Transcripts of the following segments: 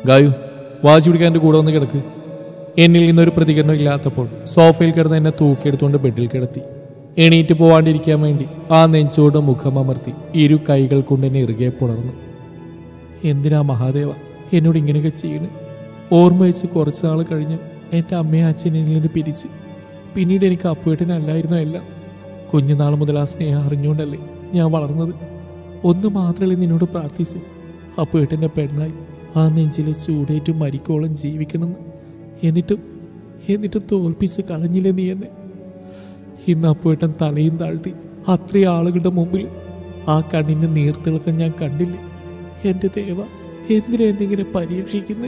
Gayu watch പിടിക്കാൻ എൻ്റെ കൂടെ വന്ന് കിടക്ക് എന്നിൽ നിന്നൊരു പ്രതികരണം ഇല്ലാത്തപ്പോൾ സോഫയിൽ കിടന്ന് എന്നെ തൂക്കിയെടുത്തുകൊണ്ട് ബെഡിൽ കിടത്തി എണീറ്റ് പോവാണ്ടിരിക്കാൻ വേണ്ടി ആ നെഞ്ചോട് മുഖം അമർത്തി ഇരു കൈകൾ കൊണ്ട് എന്നെ ഇറുകെ പുണർന്നു എന്തിനാ മഹാദേവ എന്നോട് ഇങ്ങനെയൊക്കെ ചെയ്യണ് ഓർമ്മ വെച്ച് കുറച്ച് നാൾ കഴിഞ്ഞ് എൻ്റെ അമ്മയും അച്ഛനെ എന്നിൽ നിന്ന് പിരിച്ച് പിന്നീട് എനിക്ക് അപ്പുവേട്ടനല്ലായിരുന്നു എല്ലാം കുഞ്ഞുനാൾ മുതൽ ആ സ്നേഹം അറിഞ്ഞുകൊണ്ടല്ലേ ഞാൻ വളർന്നത് ഒന്ന് മാത്രമല്ലേ നിന്നോട് പ്രാർത്ഥിച്ച് അപ്പുവേട്ടൻ്റെ പെണ്ണായി ആ നെഞ്ചിലെ ചൂടേറ്റ് മരിക്കോളം ജീവിക്കണമെന്ന് എന്നിട്ടും എന്നിട്ടും തോൽപ്പിച്ച് കളഞ്ഞില്ലേ നീ എന്നെ ഇന്ന് അപ്പുവേട്ടൻ തലയും താഴ്ത്തി അത്രയും ആളുകളുടെ മുമ്പിൽ ആ കണ്ണിന്റെ നീർത്തിളക്കം ഞാൻ കണ്ടില്ലേ എന്റെ ദേവ എന്തിനാ എന്നിങ്ങനെ പരീക്ഷിക്കുന്നത്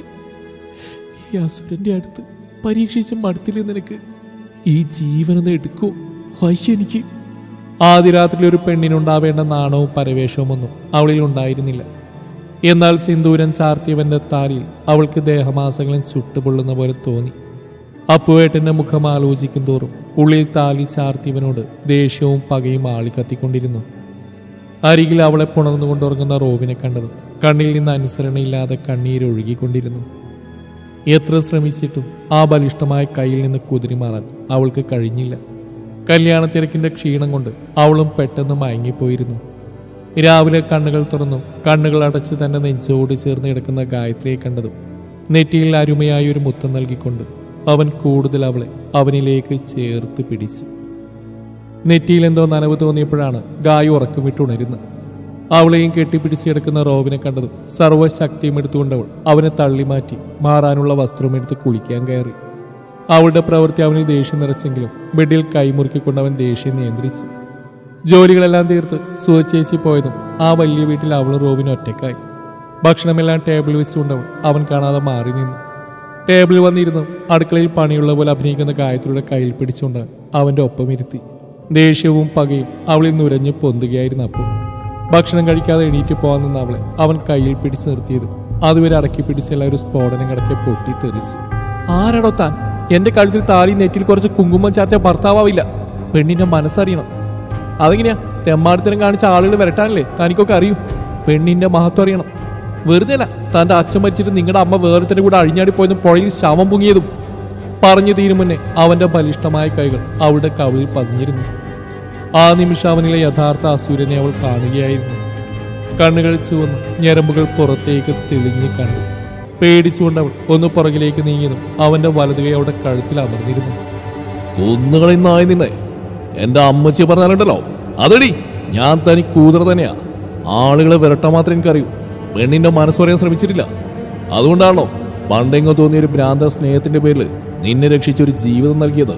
ഈ അസുരന്റെ അടുത്ത് പരീക്ഷിച്ച് മടുത്തില്ലേ നിനക്ക് ഈ ജീവനൊന്ന് എടുക്കൂ വയ്യ എനിക്ക് ആദ്യ രാത്രിയിൽ ഒരു പെണ്ണിനുണ്ടാവേണ്ട നാണവും പരവേശവും ഒന്നും അവളിൽ ഉണ്ടായിരുന്നില്ല എന്നാൽ സിന്ദൂരൻ ചാർത്തിയവന്റെ താലിയിൽ അവൾക്ക് ദേഹമാസങ്ങളും ചുട്ടുപൊള്ളുന്ന പോലെ തോന്നി അപ്പുവേട്ടന്റെ മുഖം ആലോചിക്കും തോറും ഉള്ളിൽ താലി ചാർത്തിയവനോട് ദേഷ്യവും പകയും ആളിക്കത്തിക്കൊണ്ടിരുന്നു അരികിൽ അവളെ പുണർന്നുകൊണ്ടുറങ്ങുന്ന റോവിനെ കണ്ടതും കണ്ണിൽ നിന്ന് അനുസരണയില്ലാതെ കണ്ണീരൊഴുകിക്കൊണ്ടിരുന്നു എത്ര ശ്രമിച്ചിട്ടും ആ ബലിഷ്ടമായ കയ്യിൽ നിന്ന് കുതിരിമാറാൻ അവൾക്ക് കഴിഞ്ഞില്ല കല്യാണ തിരക്കിന്റെ ക്ഷീണം കൊണ്ട് അവളും പെട്ടെന്ന് മയങ്ങിപ്പോയിരുന്നു രാവിലെ കണ്ണുകൾ തുറന്നു കണ്ണുകൾ അടച്ച് തന്റെ നെഞ്ചോട് ചേർന്ന് കിടക്കുന്ന ഗായത്രിയെ കണ്ടതും നെറ്റിയിൽ അരുമയായ ഒരു മുത്തം നൽകിക്കൊണ്ട് അവൻ കൂടുതൽ അവളെ അവനിലേക്ക് ചേർത്ത് പിടിച്ചു നെറ്റിയിൽ എന്തോ നനവ് തോന്നിയപ്പോഴാണ് ഗായു ഉറക്കം വിട്ടുണരുന്നത് അവളെയും കെട്ടിപ്പിടിച്ചെടുക്കുന്ന റോബിനെ കണ്ടതും സർവ്വശക്തിയും എടുത്തുകൊണ്ട് അവൾ അവനെ തള്ളിമാറ്റി മാറാനുള്ള വസ്ത്രം എടുത്ത് കുളിക്കാൻ കയറി അവളുടെ പ്രവൃത്തി അവനിൽ ദേഷ്യം നിറച്ചെങ്കിലും ബെഡിൽ കൈമുറുക്കിക്കൊണ്ട് അവൻ ദേഷ്യം നിയന്ത്രിച്ചു ജോലികളെല്ലാം തീർത്ത് സുവച്ചേച്ചി പോയതും ആ വലിയ വീട്ടിൽ അവളും റോബിനും ഒറ്റക്കായി ഭക്ഷണമെല്ലാം ടേബിൾ വെച്ചുകൊണ്ടവൾ അവൻ കാണാതെ മാറി നിന്നു ടേബിളിൽ വന്നിരുന്നു അടുക്കളയിൽ പണിയുള്ള പോലെ അഭിനയിക്കുന്ന ഗായത്രിയുടെ കയ്യിൽ പിടിച്ചുകൊണ്ട് അവന്റെ ഒപ്പം ഇരുത്തി ദേഷ്യവും പകയും അവളിൽ നുരഞ്ഞു പൊന്തുകയായിരുന്നു അപ്പോൾ ഭക്ഷണം കഴിക്കാതെ എണീറ്റ് പോകാൻ നിന്ന അവളെ അവൻ കയ്യിൽ പിടിച്ചു നിർത്തിയതും അതുവരെ അടക്കി പിടിച്ചെല്ലാം ഒരു സ്ഫോടനം കിടക്കെ പൊട്ടി തെറിച്ചു ആരാടോ താൻ എന്റെ കഴുത്തിൽ താലി നെറ്റിൽ കുറച്ച് കുങ്കുമം ചാർത്തിയ ഭർത്താവില്ല പെണ്ണിന്റെ മനസ്സറിയണം അതെങ്ങനെയാ തെമ്മാടിത്തരം കാണിച്ച ആളുകൾ വരട്ടാനല്ലേ തനിക്കൊക്കെ അറിയൂ പെണ്ണിന്റെ മഹത്വം അറിയണം വെറുതെ അല്ല തന്റെ അച്ഛൻ മരിച്ചിട്ട് നിങ്ങളുടെ അമ്മ വേറൊരുത്തന്റെ കൂടെ അഴിഞ്ഞാടി പോയതും പുഴയിൽ ശവം പൊങ്ങിയതും പറഞ്ഞു തീരും മുന്നേ അവന്റെ ബലിഷ്ടമായ കൈകൾ അവളുടെ കവിളിൽ പതിഞ്ഞിരുന്നു ആ നിമിഷം അവനിലെ യഥാർത്ഥ അസൂരനെ അവൾ കാണുകയായിരുന്നു കണ്ണുകൾ ചുവന്നു ഞരമ്പുകൾ പുറത്തേക്ക് തെളിഞ്ഞു കണ്ടു പേടിച്ചുകൊണ്ട് അവൾ ഒന്ന് പുറകിലേക്ക് നീങ്ങിയതും അവന്റെ വലതുകൈ അവളുടെ കഴുത്തിൽ അമർന്നിരുന്നു കൊന്നുകളയുന്നായി നിന്നെ എന്റെ അമ്മച്ചി പറഞ്ഞാലുണ്ടല്ലോ അതടി ഞാൻ തനി കൂതറ തന്നെയാ ആളുകളെ വിരട്ടാൻ മാത്രമേ എനിക്കറിയൂ പെണ്ണിന്റെ മനസ്സ് പറയാൻ ശ്രമിച്ചിട്ടില്ല അതുകൊണ്ടാണല്ലോ പണ്ടെങ്ങോ തോന്നിയ ഒരു ഭ്രാന്ത സ്നേഹത്തിന്റെ പേരിൽ നിന്നെ രക്ഷിച്ച ഒരു ജീവിതം നൽകിയത്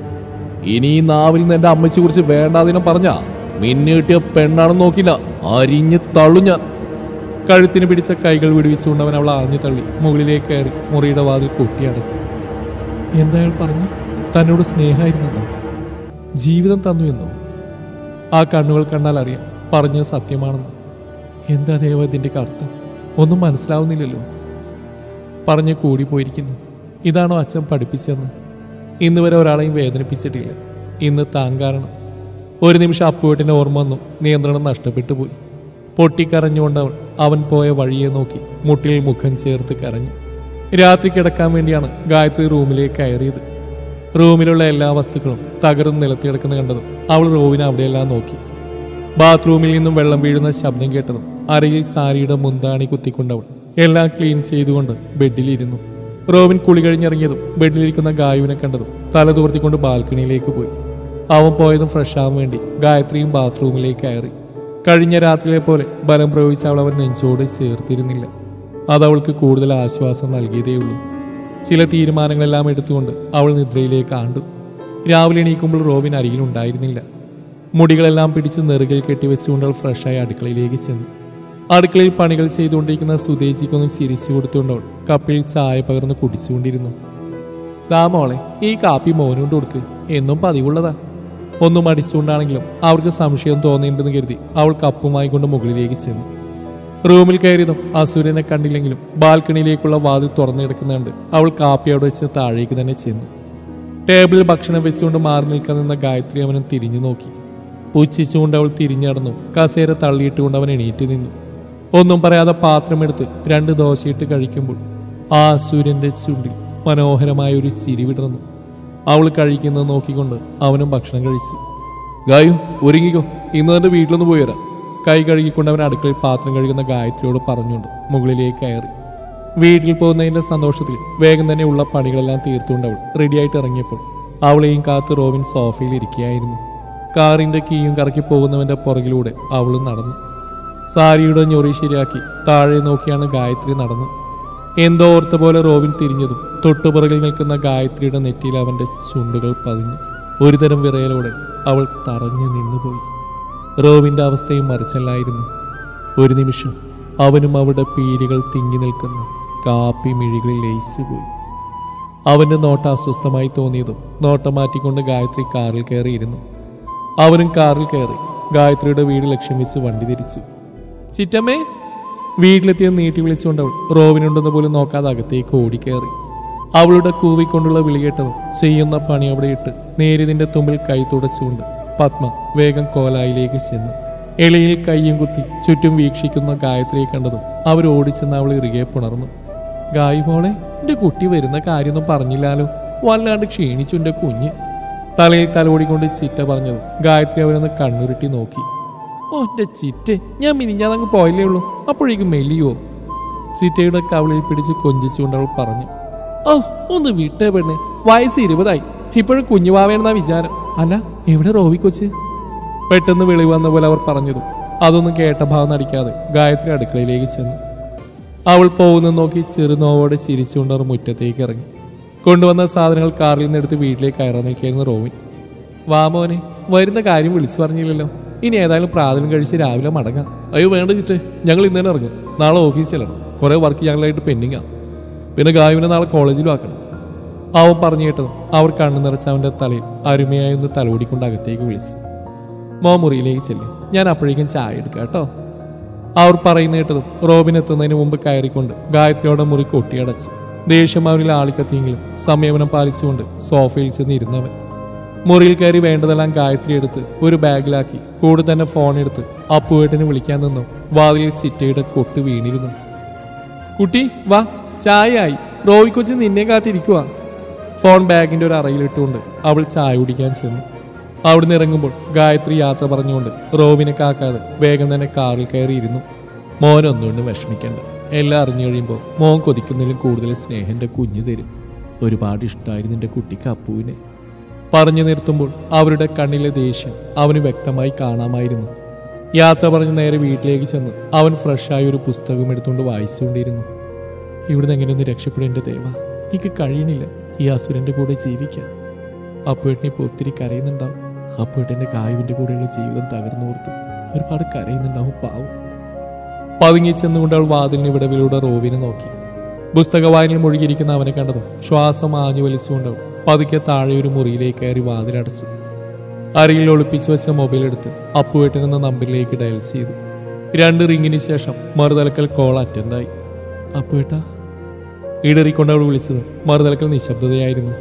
ഇനി ഈ നാവിൽ നിന്ന് എന്റെ അമ്മച്ചി കുറിച്ച് വേണ്ടാതിനം പറഞ്ഞാ മിന്നു കിട്ടിയ പെണ്ണാണെന്ന് നോക്കില്ല അരിഞ്ഞ് തള്ളു ഞാൻ കഴുത്തിന് പിടിച്ച കൈകൾ വിടുവിച്ചുകൊണ്ട് അവൻ അവളെ ആഞ്ഞു തള്ളി മുകളിലേക്ക് കയറി മുറിയുടെ വാതിൽ കൊട്ടിയടച്ചു എന്താ അയാൾ പറഞ്ഞു തന്നോട് സ്നേഹമായിരുന്നല്ലോ ജീവിതം തന്നു എന്നോ ആ കണ്ണുകൾ കണ്ടാൽ അറിയാം പറഞ്ഞത് സത്യമാണെന്ന് എന്താ ദേവ ഇതിൻ്റെ അർത്ഥം ഒന്നും മനസ്സിലാവുന്നില്ലല്ലോ പറഞ്ഞ് കൂടിപ്പോയിരിക്കുന്നു ഇതാണോ അച്ഛൻ പഠിപ്പിച്ചതെന്ന് ഇന്ന് വരെ ഒരാളെയും വേദനിപ്പിച്ചിട്ടില്ല ഇന്ന് താൻ കാരണം ഒരു നിമിഷം അപ്പുവേട്ടിൻ്റെ ഓർമ്മ വന്നു നിയന്ത്രണം നഷ്ടപ്പെട്ടു പോയി പൊട്ടിക്കരഞ്ഞുകൊണ്ട് അവൾ അവൻ പോയ വഴിയെ നോക്കി മുട്ടിൽ മുഖം ചേർത്ത് കരഞ്ഞു രാത്രി കിടക്കാൻ വേണ്ടിയാണ് ഗായത്രി റൂമിലേക്ക് കയറിയത് റൂമിലുള്ള എല്ലാ വസ്തുക്കളും തകർന്ന് നിലത്ത് കിടക്കുന്ന കണ്ടതും അവൾ റോവിനെ അവിടെയെല്ലാം നോക്കി ബാത്റൂമിൽ നിന്നും വെള്ളം വീഴുന്ന ശബ്ദം കേട്ടതും അരയിൽ സാരിയുടെ മുന്താണി കുത്തിക്കൊണ്ടവൾ എല്ലാം ക്ലീൻ ചെയ്തുകൊണ്ട് ബെഡിലിരുന്നു റോവിൻ കുളി കഴിഞ്ഞിറങ്ങിയതും ബെഡിലിരിക്കുന്ന ഗായുവിനെ കണ്ടതും തല തോർത്തിക്കൊണ്ട് ബാൽക്കണിയിലേക്ക് പോയി അവൻ പോയതും ഫ്രഷ് ആവാൻ വേണ്ടി ഗായത്രിയും ബാത്റൂമിലേക്ക് കയറി കഴിഞ്ഞ രാത്രിയിലെ പോലെ ബലം പ്രയോഗിച്ച് അവൾ അവൻ നെഞ്ചോട് ചേർത്തിരുന്നില്ല അതവൾക്ക് കൂടുതൽ ആശ്വാസം നൽകിയതേയുള്ളൂ ചില തീരുമാനങ്ങളെല്ലാം എടുത്തുകൊണ്ട് അവൾ നിദ്രയിലേക്ക് ആണ്ടു രാവിലെ എണീക്കുമ്പോൾ റോവിൻ അരികിലുണ്ടായിരുന്നില്ല മുടികളെല്ലാം പിടിച്ച് നെറുകിൽ കെട്ടിവെച്ചുകൊണ്ട് അവൾ ഫ്രഷായി അടുക്കളയിലേക്ക് ചെന്നു അടുക്കളയിൽ പണികൾ ചെയ്തുകൊണ്ടിരിക്കുന്ന സുതേജിക്കൊന്ന് ചിരിച്ചു കൊടുത്തുകൊണ്ട് അവൾ കപ്പിൽ ചായ പകർന്ന് കുടിച്ചുകൊണ്ടിരുന്നു ദാ മോളെ ഈ കാപ്പി മോനുകൊണ്ട് കൊടുക്ക് എന്നും പതിവുള്ളതാ ഒന്നും അടിച്ചുകൊണ്ടാണെങ്കിലും അവർക്ക് സംശയം തോന്നിയിട്ടുണ്ടെന്ന് കരുതി അവൾ കപ്പുമായി കൊണ്ട് മുകളിലേക്ക് ചെന്നു റൂമിൽ കയറിയതും അസൂര്യനെ കണ്ടില്ലെങ്കിലും ബാൽക്കണിയിലേക്കുള്ള വാതിൽ തുറന്നു കിടക്കുന്നുണ്ട് അവൾ കാപ്പി അവിടെ വെച്ച് താഴേക്ക് തന്നെ ചെന്നു ടേബിളിൽ ഭക്ഷണം വെച്ചുകൊണ്ട് മാറി നിൽക്കാൻ നിന്ന ഗായത്രി അവനും തിരിഞ്ഞു നോക്കി പുച്ഛിച്ചുകൊണ്ട് അവൾ തിരിഞ്ഞടന്നു കസേര തള്ളിയിട്ടുകൊണ്ട് അവൻ എണീറ്റ് നിന്നു ഒന്നും പറയാതെ പാത്രമെടുത്ത് രണ്ട് ദോശയിട്ട് കഴിക്കുമ്പോൾ ആ അസൂര്യന്റെ ചുണ്ടിൽ മനോഹരമായ ഒരു ചിരി വിടർന്നു അവൾ കഴിക്കുന്നത് നോക്കിക്കൊണ്ട് അവനും ഭക്ഷണം കഴിച്ചു ഗായു ഒരുങ്ങിക്കോ ഇന്ന് തന്റെ വീട്ടിലൊന്ന് പോയി വരാം കൈ കഴുകിക്കൊണ്ട് അവൻ അടുക്കളയിൽ പാത്രം കഴുകുന്ന ഗായത്രിയോട് പറഞ്ഞുകൊണ്ട് മുകളിലേക്ക് കയറി വീട്ടിൽ പോകുന്നതിന്റെ സന്തോഷത്തിൽ വേഗം തന്നെ ഉള്ള പണികളെല്ലാം തീർത്തുകൊണ്ട് അവൾ റെഡിയായിട്ട് ഇറങ്ങിയപ്പോൾ അവളെയും കാത്ത് റോവിൻ സോഫയിൽ ഇരിക്കുകയായിരുന്നു കാറിന്റെ കീയും കറക്കി പോകുന്നവന്റെ പുറകിലൂടെ അവളും നടന്നു സാരിയുടെ ഞൊറി ശരിയാക്കി താഴെ നോക്കിയാണ് ഗായത്രി നടന്നത് എന്തോ ഓർത്ത പോലെ റോബിൻ തിരിഞ്ഞതും തൊട്ടുപുറകിൽ നിൽക്കുന്ന ഗായത്രിയുടെ നെറ്റിയിൽ അവന്റെ ചുണ്ടുകൾ പതിഞ്ഞു ഒരുതരം വിറയലോടെ അവൾ തറഞ്ഞു നിന്നുപോയി റോവിന്റെ അവസ്ഥയും മറിച്ചല്ലായിരുന്നു ഒരു നിമിഷം അവനും അവളുടെ പീലികൾ തിങ്ങി നിൽക്കുന്ന കാപ്പി മിഴികളിൽ ലയിച്ചുപോയി അവന്റെ നോട്ട അസ്വസ്ഥമായി തോന്നിയതും നോട്ടം മാറ്റിക്കൊണ്ട് ഗായത്രി കാറിൽ കയറിയിരുന്നു അവനും കാറിൽ കയറി ഗായത്രിയുടെ വീട് ലക്ഷ്യം വെച്ച് വണ്ടി തിരിച്ചു ചിറ്റമ്മേ വീട്ടിലെത്തിയത് നീട്ടി വിളിച്ചുകൊണ്ട് അവൾ റോവിനുണ്ടെന്ന് പോലും നോക്കാതെ അകത്തേക്ക് ഓടിക്കയറി അവളുടെ കൂവിക്കൊണ്ടുള്ള വിളി കേട്ടതും ചെയ്യുന്ന പണി അവിടെ ഇട്ട് നേരിതിന്റെ തുമ്പിൽ കൈ തുടച്ചുകൊണ്ട് പത്മ വേഗം കോലായിലേക്ക് ചെന്നു എളിയിൽ കൈയും കുത്തി ചുറ്റും വീക്ഷിക്കുന്ന ഗായത്രിയെ കണ്ടതും അവർ ഓടിച്ചെന്ന് അവൾ ഇറുകെ പുണർന്നു ഗായി മോളെ എന്റെ കുട്ടി വരുന്ന കാര്യമൊന്നും പറഞ്ഞില്ലാലോ വല്ലാണ്ട് ക്ഷീണിച്ചു എന്റെ കുഞ്ഞ് തലയിൽ തലോടിക്കൊണ്ട് ചിറ്റ പറഞ്ഞതും ഗായത്രി അവരൊന്ന് കണ്ണുരുട്ടി നോക്കി ഓ എന്റെ ചിറ്റ് ഞാൻ മിനിഞ്ഞാതങ്ങ് പോയില്ലേ ഉള്ളൂ അപ്പോഴേക്കും മെല്ലിയോ ചിറ്റയുടെ കവളിൽ പിടിച്ച് കൊഞ്ചിച്ചുകൊണ്ട് അവൾ പറഞ്ഞു ഓ ഒന്ന് വിട്ടേ പെണ്ണെ വയസ്സ് ഇരുപതായി ഇപ്പോഴും കുഞ്ഞുവാവേണെന്നാ വിചാരം അല്ല എവിടെ റോവി കൊച്ച് പെട്ടെന്ന് വിളി വന്ന പോലെ അവർ പറഞ്ഞതും അതൊന്നും കേട്ട ഭാവം നടിക്കാതെ ഗായത്രി അടുക്കളയിലേക്ക് ചെന്നു അവൾ പോകുന്ന നോക്കി ചെറുനോവോടെ ചിരിച്ചുകൊണ്ട് അവർ മുറ്റത്തേക്ക് ഇറങ്ങി കൊണ്ടുവന്ന സാധനങ്ങൾ കാറിൽ നിന്ന് എടുത്ത് വീട്ടിലേക്ക് കയറാൻ നിൽക്കുകയായിരുന്നു റോവിൻ വാ മോനെ വരുന്ന കാര്യം വിളിച്ചു പറഞ്ഞില്ലല്ലോ ഇനി ഏതായാലും പ്രാഥമികം കഴിച്ച് രാവിലെ മടങ്ങാം അയ്യോ വേണ്ട ചിറ്റ് ഞങ്ങൾ ഇന്ന് തന്നെ ഇറങ്ങും നാളെ ഓഫീസിലാണ് കുറേ വർക്ക് ഞങ്ങളായിട്ട് പെൻഡിങ്ങാണ് പിന്നെ ഗായുവിനെ നാളെ കോളേജിലും ആക്കണം അവൻ പറഞ്ഞു കേട്ടതും അവർ കണ്ണു നിറച്ച അവൻ്റെ തലയിൽ അരുമയായി ഒന്ന് തലോടിക്കൊണ്ട് അകത്തേക്ക് വിളിച്ചു മോ മുറിയിലേക്ക് ചെല്ലും ഞാൻ അപ്പോഴേക്കും ചായ എടുക്കാം കേട്ടോ അവർ പറയുന്ന കേട്ടതും റോബിൻ എത്തുന്നതിന് മുമ്പ് കയറിക്കൊണ്ട് ഗായത്രിയോടെ മുറി കൊട്ടിയടച്ചു ദേഷ്യം അവനിൽ ആളിക്കത്തിയെങ്കിലും സംയമനം പാലിച്ചുകൊണ്ട് സോഫയിൽ ചെന്ന് ഇരുന്നവൻ മുറിയിൽ കയറി വേണ്ടതെല്ലാം ഗായത്രി എടുത്ത് ഒരു ബാഗിലാക്കി കൂടെ തന്നെ ഫോൺ എടുത്ത് അപ്പുവേട്ടന് വിളിക്കാൻ നിന്നു വാതിലിൽ ചിറ്റയുടെ കൊട്ട് വീണിരുന്നു കുട്ടി വാ ചായ ആയി റോയി കൊച്ചി നിന്നെ കാത്തിരിക്കുക ഫോൺ ബാഗിന്റെ ഒരു അറയിലിട്ടുകൊണ്ട് അവൾ ചായ കുടിക്കാൻ ചെന്നു അവിടുന്ന് ഇറങ്ങുമ്പോൾ ഗായത്രി യാത്ര പറഞ്ഞുകൊണ്ട് റോവിനെ കാക്കാതെ വേഗം തന്നെ കാറിൽ കയറിയിരുന്നു മോൻ ഒന്നുകൊണ്ടും വിഷമിക്കണ്ട എല്ലാം അറിഞ്ഞു കഴിയുമ്പോൾ മോൻ കൊതിക്കുന്നതിലും കൂടുതൽ സ്നേഹന്റെ കുഞ്ഞ് തരും ഒരുപാട് ഇഷ്ടമായിരുന്നു എൻ്റെ കുട്ടിക്ക് അപ്പുവിനെ പറഞ്ഞു നിർത്തുമ്പോൾ അവരുടെ കണ്ണിലെ ദേഷ്യം അവന് വ്യക്തമായി കാണാമായിരുന്നു യാത്ര പറഞ്ഞ് നേരെ വീട്ടിലേക്ക് ചെന്ന് അവൻ ഫ്രഷായ ഒരു പുസ്തകം എടുത്തുകൊണ്ട് വായിച്ചുകൊണ്ടിരുന്നു ഇവിടുന്ന് എങ്ങനെയൊന്ന് രക്ഷപ്പെടും എൻ്റെ ദേവ എനിക്ക് കഴിയണില്ല ഈ അസുരന്റെ കൂടെ ജീവിക്കാൻ അപ്പേട്ടനെ ഇപ്പോൾ ഒത്തിരി കരയുന്നുണ്ടാവും അപ്പേട്ടൻ്റെ കായുവിൻ്റെ കൂടെയുള്ള ജീവിതം തകർന്നോർത്ത് ഒരുപാട് കരയുന്നുണ്ടാവും പാവം പതുങ്ങി ചെന്നുകൊണ്ട് അവൾ വാതിലിന് വിടവിലൂടെ റോവിനെ നോക്കി പുസ്തക വായനയിൽ മുഴുകിയിരിക്കുന്ന അവനെ കണ്ടതും ശ്വാസം ആഞ്ഞു വലിച്ചുകൊണ്ട് അവൾ പതുക്കെ താഴെ ഒരു മുറിയിലേക്ക് കയറി വാതിലടച്ചു അരിയിൽ ഒളിപ്പിച്ചു വെച്ച മൊബൈൽ എടുത്ത് അപ്പുവേട്ടൻ എന്ന നമ്പറിലേക്ക് ഡയൽ ചെയ്തു രണ്ട് റിങ്ങിന് ശേഷം മറുതലക്കൽ കോൾ അറ്റൻഡായി അപ്പുവേട്ടാ ഇടറിക്കൊണ്ട് അവൾ വിളിച്ചത് മറുതലക്കൽ നിശബ്ദതയായിരുന്നു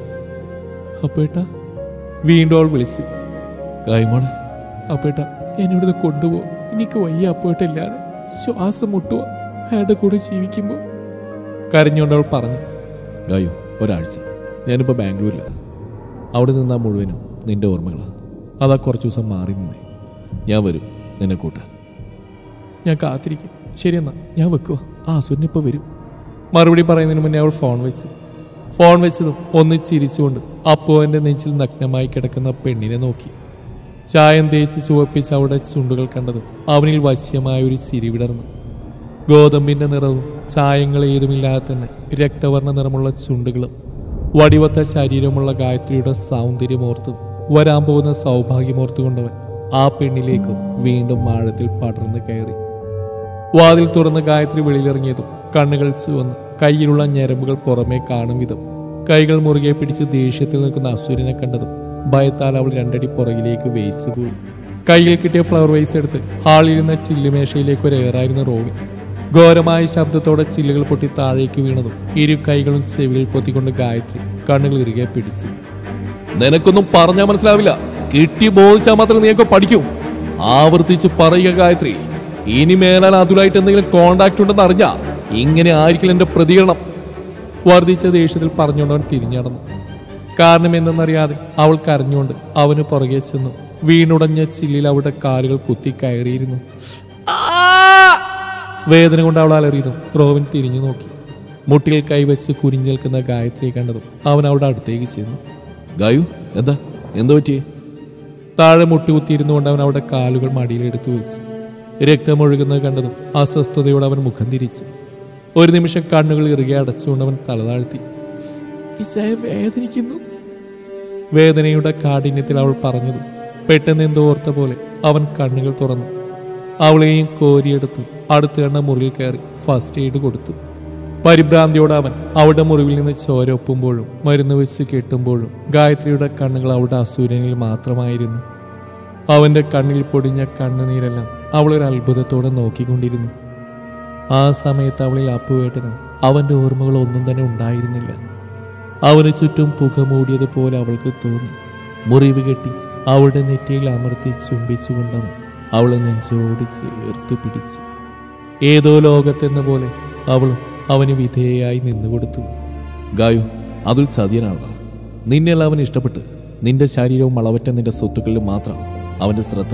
അപ്പേട്ട വീണ്ടും അവൾ വിളിച്ചു കായ്മോളെ അപ്പേട്ട എന്നിവിടുന്ന് കൊണ്ടുപോ എനിക്ക് വയ്യ അപ്പേട്ട ഇല്ലാതെ ശ്വാസം മുട്ടുക അയാളുടെ കൂടെ ജീവിക്കുമ്പോൾ കരഞ്ഞുകൊണ്ട് അവൾ പറഞ്ഞു ഗായു ഒരാഴ്ച ഞാനിപ്പോൾ ബാംഗ്ലൂരിലാണ് അവിടെ നിന്നാ മുഴുവനും നിന്റെ ഓർമ്മകളാണ് അതാ കുറച്ച് ദിവസം മാറി നിന്നേ ഞാൻ വരും നിന്നെ കൂട്ടാൻ ഞാൻ കാത്തിരിക്കും ശരിയെന്നാ ഞാൻ വെക്കുക ആ അസുരനിപ്പോൾ വരും മറുപടി പറയുന്നതിന് മുന്നേ അവൾ ഫോൺ വെച്ചു ഫോൺ വെച്ചതും ഒന്ന് ചിരിച്ചുകൊണ്ട് അപ്പുവന്റെ നെഞ്ചിൽ നഗ്നമായി കിടക്കുന്ന പെണ്ണിനെ നോക്കി ചായം തേച്ച് ചുവപ്പിച്ച് അവളുടെ ചുണ്ടുകൾ കണ്ടതും അവനിൽ വശ്യമായ ഒരു ചിരി വിടർന്നു ഗോതമ്പിന്റെ നിറവും ചായങ്ങൾ ഏതുമില്ലാതെ തന്നെ രക്തവർണ്ണ നിറമുള്ള ചുണ്ടുകളും വടിവത്ത ശരീരമുള്ള ഗായത്രിയുടെ സൗന്ദര്യമോർത്തും വരാൻ പോകുന്ന സൗഭാഗ്യമോർത്തുകൊണ്ടവൻ ആ പെണ്ണിലേക്ക് വീണ്ടും ആഴത്തിൽ പടർന്നു കയറി വാതിൽ തുറന്ന് ഗായത്രി വെളിയിലിറങ്ങിയതും കണ്ണുകൾ ചുവന്ന് കയ്യിലുള്ള ഞരമ്പുകൾ പുറമേ കാണും വിധം കൈകൾ മുറുകെ പിടിച്ച് ദേഷ്യത്തിൽ നിൽക്കുന്ന അസുരനെ കണ്ടതും ഭയത്താൽ അവൾ രണ്ടടി പുറകിലേക്ക് വേസ് പോയി കയ്യിൽ കിട്ടിയ ഫ്ലവർ വേസ് എടുത്ത് ഹാളിലിരുന്ന ചില്ലുമേശയിലേക്ക് ഒരു ഏറായിരുന്ന റോവിൻ ഘോരമായ ശബ്ദത്തോടെ ചില്ലുകൾ പൊട്ടി താഴേക്ക് വീണതും ഇരു കൈകളും ചെവിയിൽ പൊത്തിക്കൊണ്ട് ഗായത്രി കണ്ണുകൾ ഇറുകെ പിടിച്ചു നിനക്കൊന്നും പറഞ്ഞാൽ മനസ്സിലാവില്ല കിട്ടി ബോധിച്ചാൽ മാത്രമേ നീയൊക്കെ പഠിക്കൂ ആവർത്തിച്ച് പറയുക ഗായത്രി ഇനി മേലാൽ അതുലായിട്ട് എന്തെങ്കിലും കോണ്ടാക്ട് ഉണ്ടെന്ന് അറിഞ്ഞാ ഇങ്ങനെ ആയിരിക്കില്ല എന്റെ പ്രതികരണം വർദ്ധിച്ച ദേഷ്യത്തിൽ പറഞ്ഞുകൊണ്ട് അവൻ തിരിഞ്ഞടന്നു കാരണം എന്തെന്നറിയാതെ അവൾ കരഞ്ഞുകൊണ്ട് അവന് പുറകെ ചെന്നു വീണുടഞ്ഞ ചില്ലിൽ അവളുടെ കാലുകൾ കുത്തി കയറിയിരുന്നു വേദന കൊണ്ട് അവൾ അലറിയിരുന്നു റോവിൻ തിരിഞ്ഞു നോക്കി മുട്ടിൽ കൈവച്ച് കുനിഞ്ഞു നിൽക്കുന്ന ഗായത്രിയെ കണ്ടതും അവൻ അവളുടെ അടുത്തേക്ക് ചെന്നു ഗായു എന്താ എന്താ പറ്റിയേ താഴെ മുട്ടുകുത്തിയിരുന്നുകൊണ്ട് അവൻ അവളുടെ കാലുകൾ മടിയിലെടുത്തു വെച്ചു രക്തമൊഴുകുന്നത് കണ്ടതും അസ്വസ്ഥതയോടെ അവൻ മുഖം തിരിച്ചു ഒരു നിമിഷം കണ്ണുകൾ ഇറുകെ അടച്ചുകൊണ്ട് അവൻ തലതാഴ്ത്തി ഇസയെ വേദനിക്കുന്നു വേദനയുടെ കാഠിന്യത്തിൽ അവൾ പറഞ്ഞതും പെട്ടെന്ന് എന്തോ ഓർത്ത പോലെ അവൻ കണ്ണുകൾ തുറന്നു അവളെയും കോരിയെടുത്ത് അടുത്ത് കണ്ട മുറിയിൽ കയറി ഫസ്റ്റ് എയ്ഡ് കൊടുത്തു പരിഭ്രാന്തിയോടെ അവൻ അവളുടെ മുറിവിൽ നിന്ന് ചോര ഒപ്പുമ്പോഴും മരുന്ന് വെച്ച് കെട്ടുമ്പോഴും ഗായത്രിയുടെ കണ്ണുകൾ അവളുടെ അസൂര്യനിൽ മാത്രമായിരുന്നു അവന്റെ കണ്ണിൽ പൊടിഞ്ഞ കണ്ണുനീരെല്ലാം അവൾ ഒരു അത്ഭുതത്തോടെ നോക്കിക്കൊണ്ടിരുന്നു ആ സമയത്ത് അവളിൽ അപ്പുവേട്ടനോ അവന്റെ ഓർമ്മകൾ ഒന്നും തന്നെ ഉണ്ടായിരുന്നില്ല അവന് ചുറ്റും പുക മൂടിയതുപോലെ അവൾക്ക് തോന്നി മുറിവ് കെട്ടി അവളുടെ നെറ്റിയിൽ അമർത്തി ചുംബിച്ചുകൊണ്ടവൻ അവളെ നെഞ്ചോട് ചേർത്ത് പിടിച്ചു ഏതോ ലോകത്തെന്ന പോലെ അവളും അവന് വിധേയയായി നിന്നുകൊടുത്തു ഗായു അതുൽ ചതിയനാണ് നിന്നെല്ലാം അവൻ ഇഷ്ടപ്പെട്ട് നിന്റെ ശരീരവും അളവറ്റ നിന്റെ സ്വത്തുക്കളിലും മാത്രം അവന്റെ ശ്രദ്ധ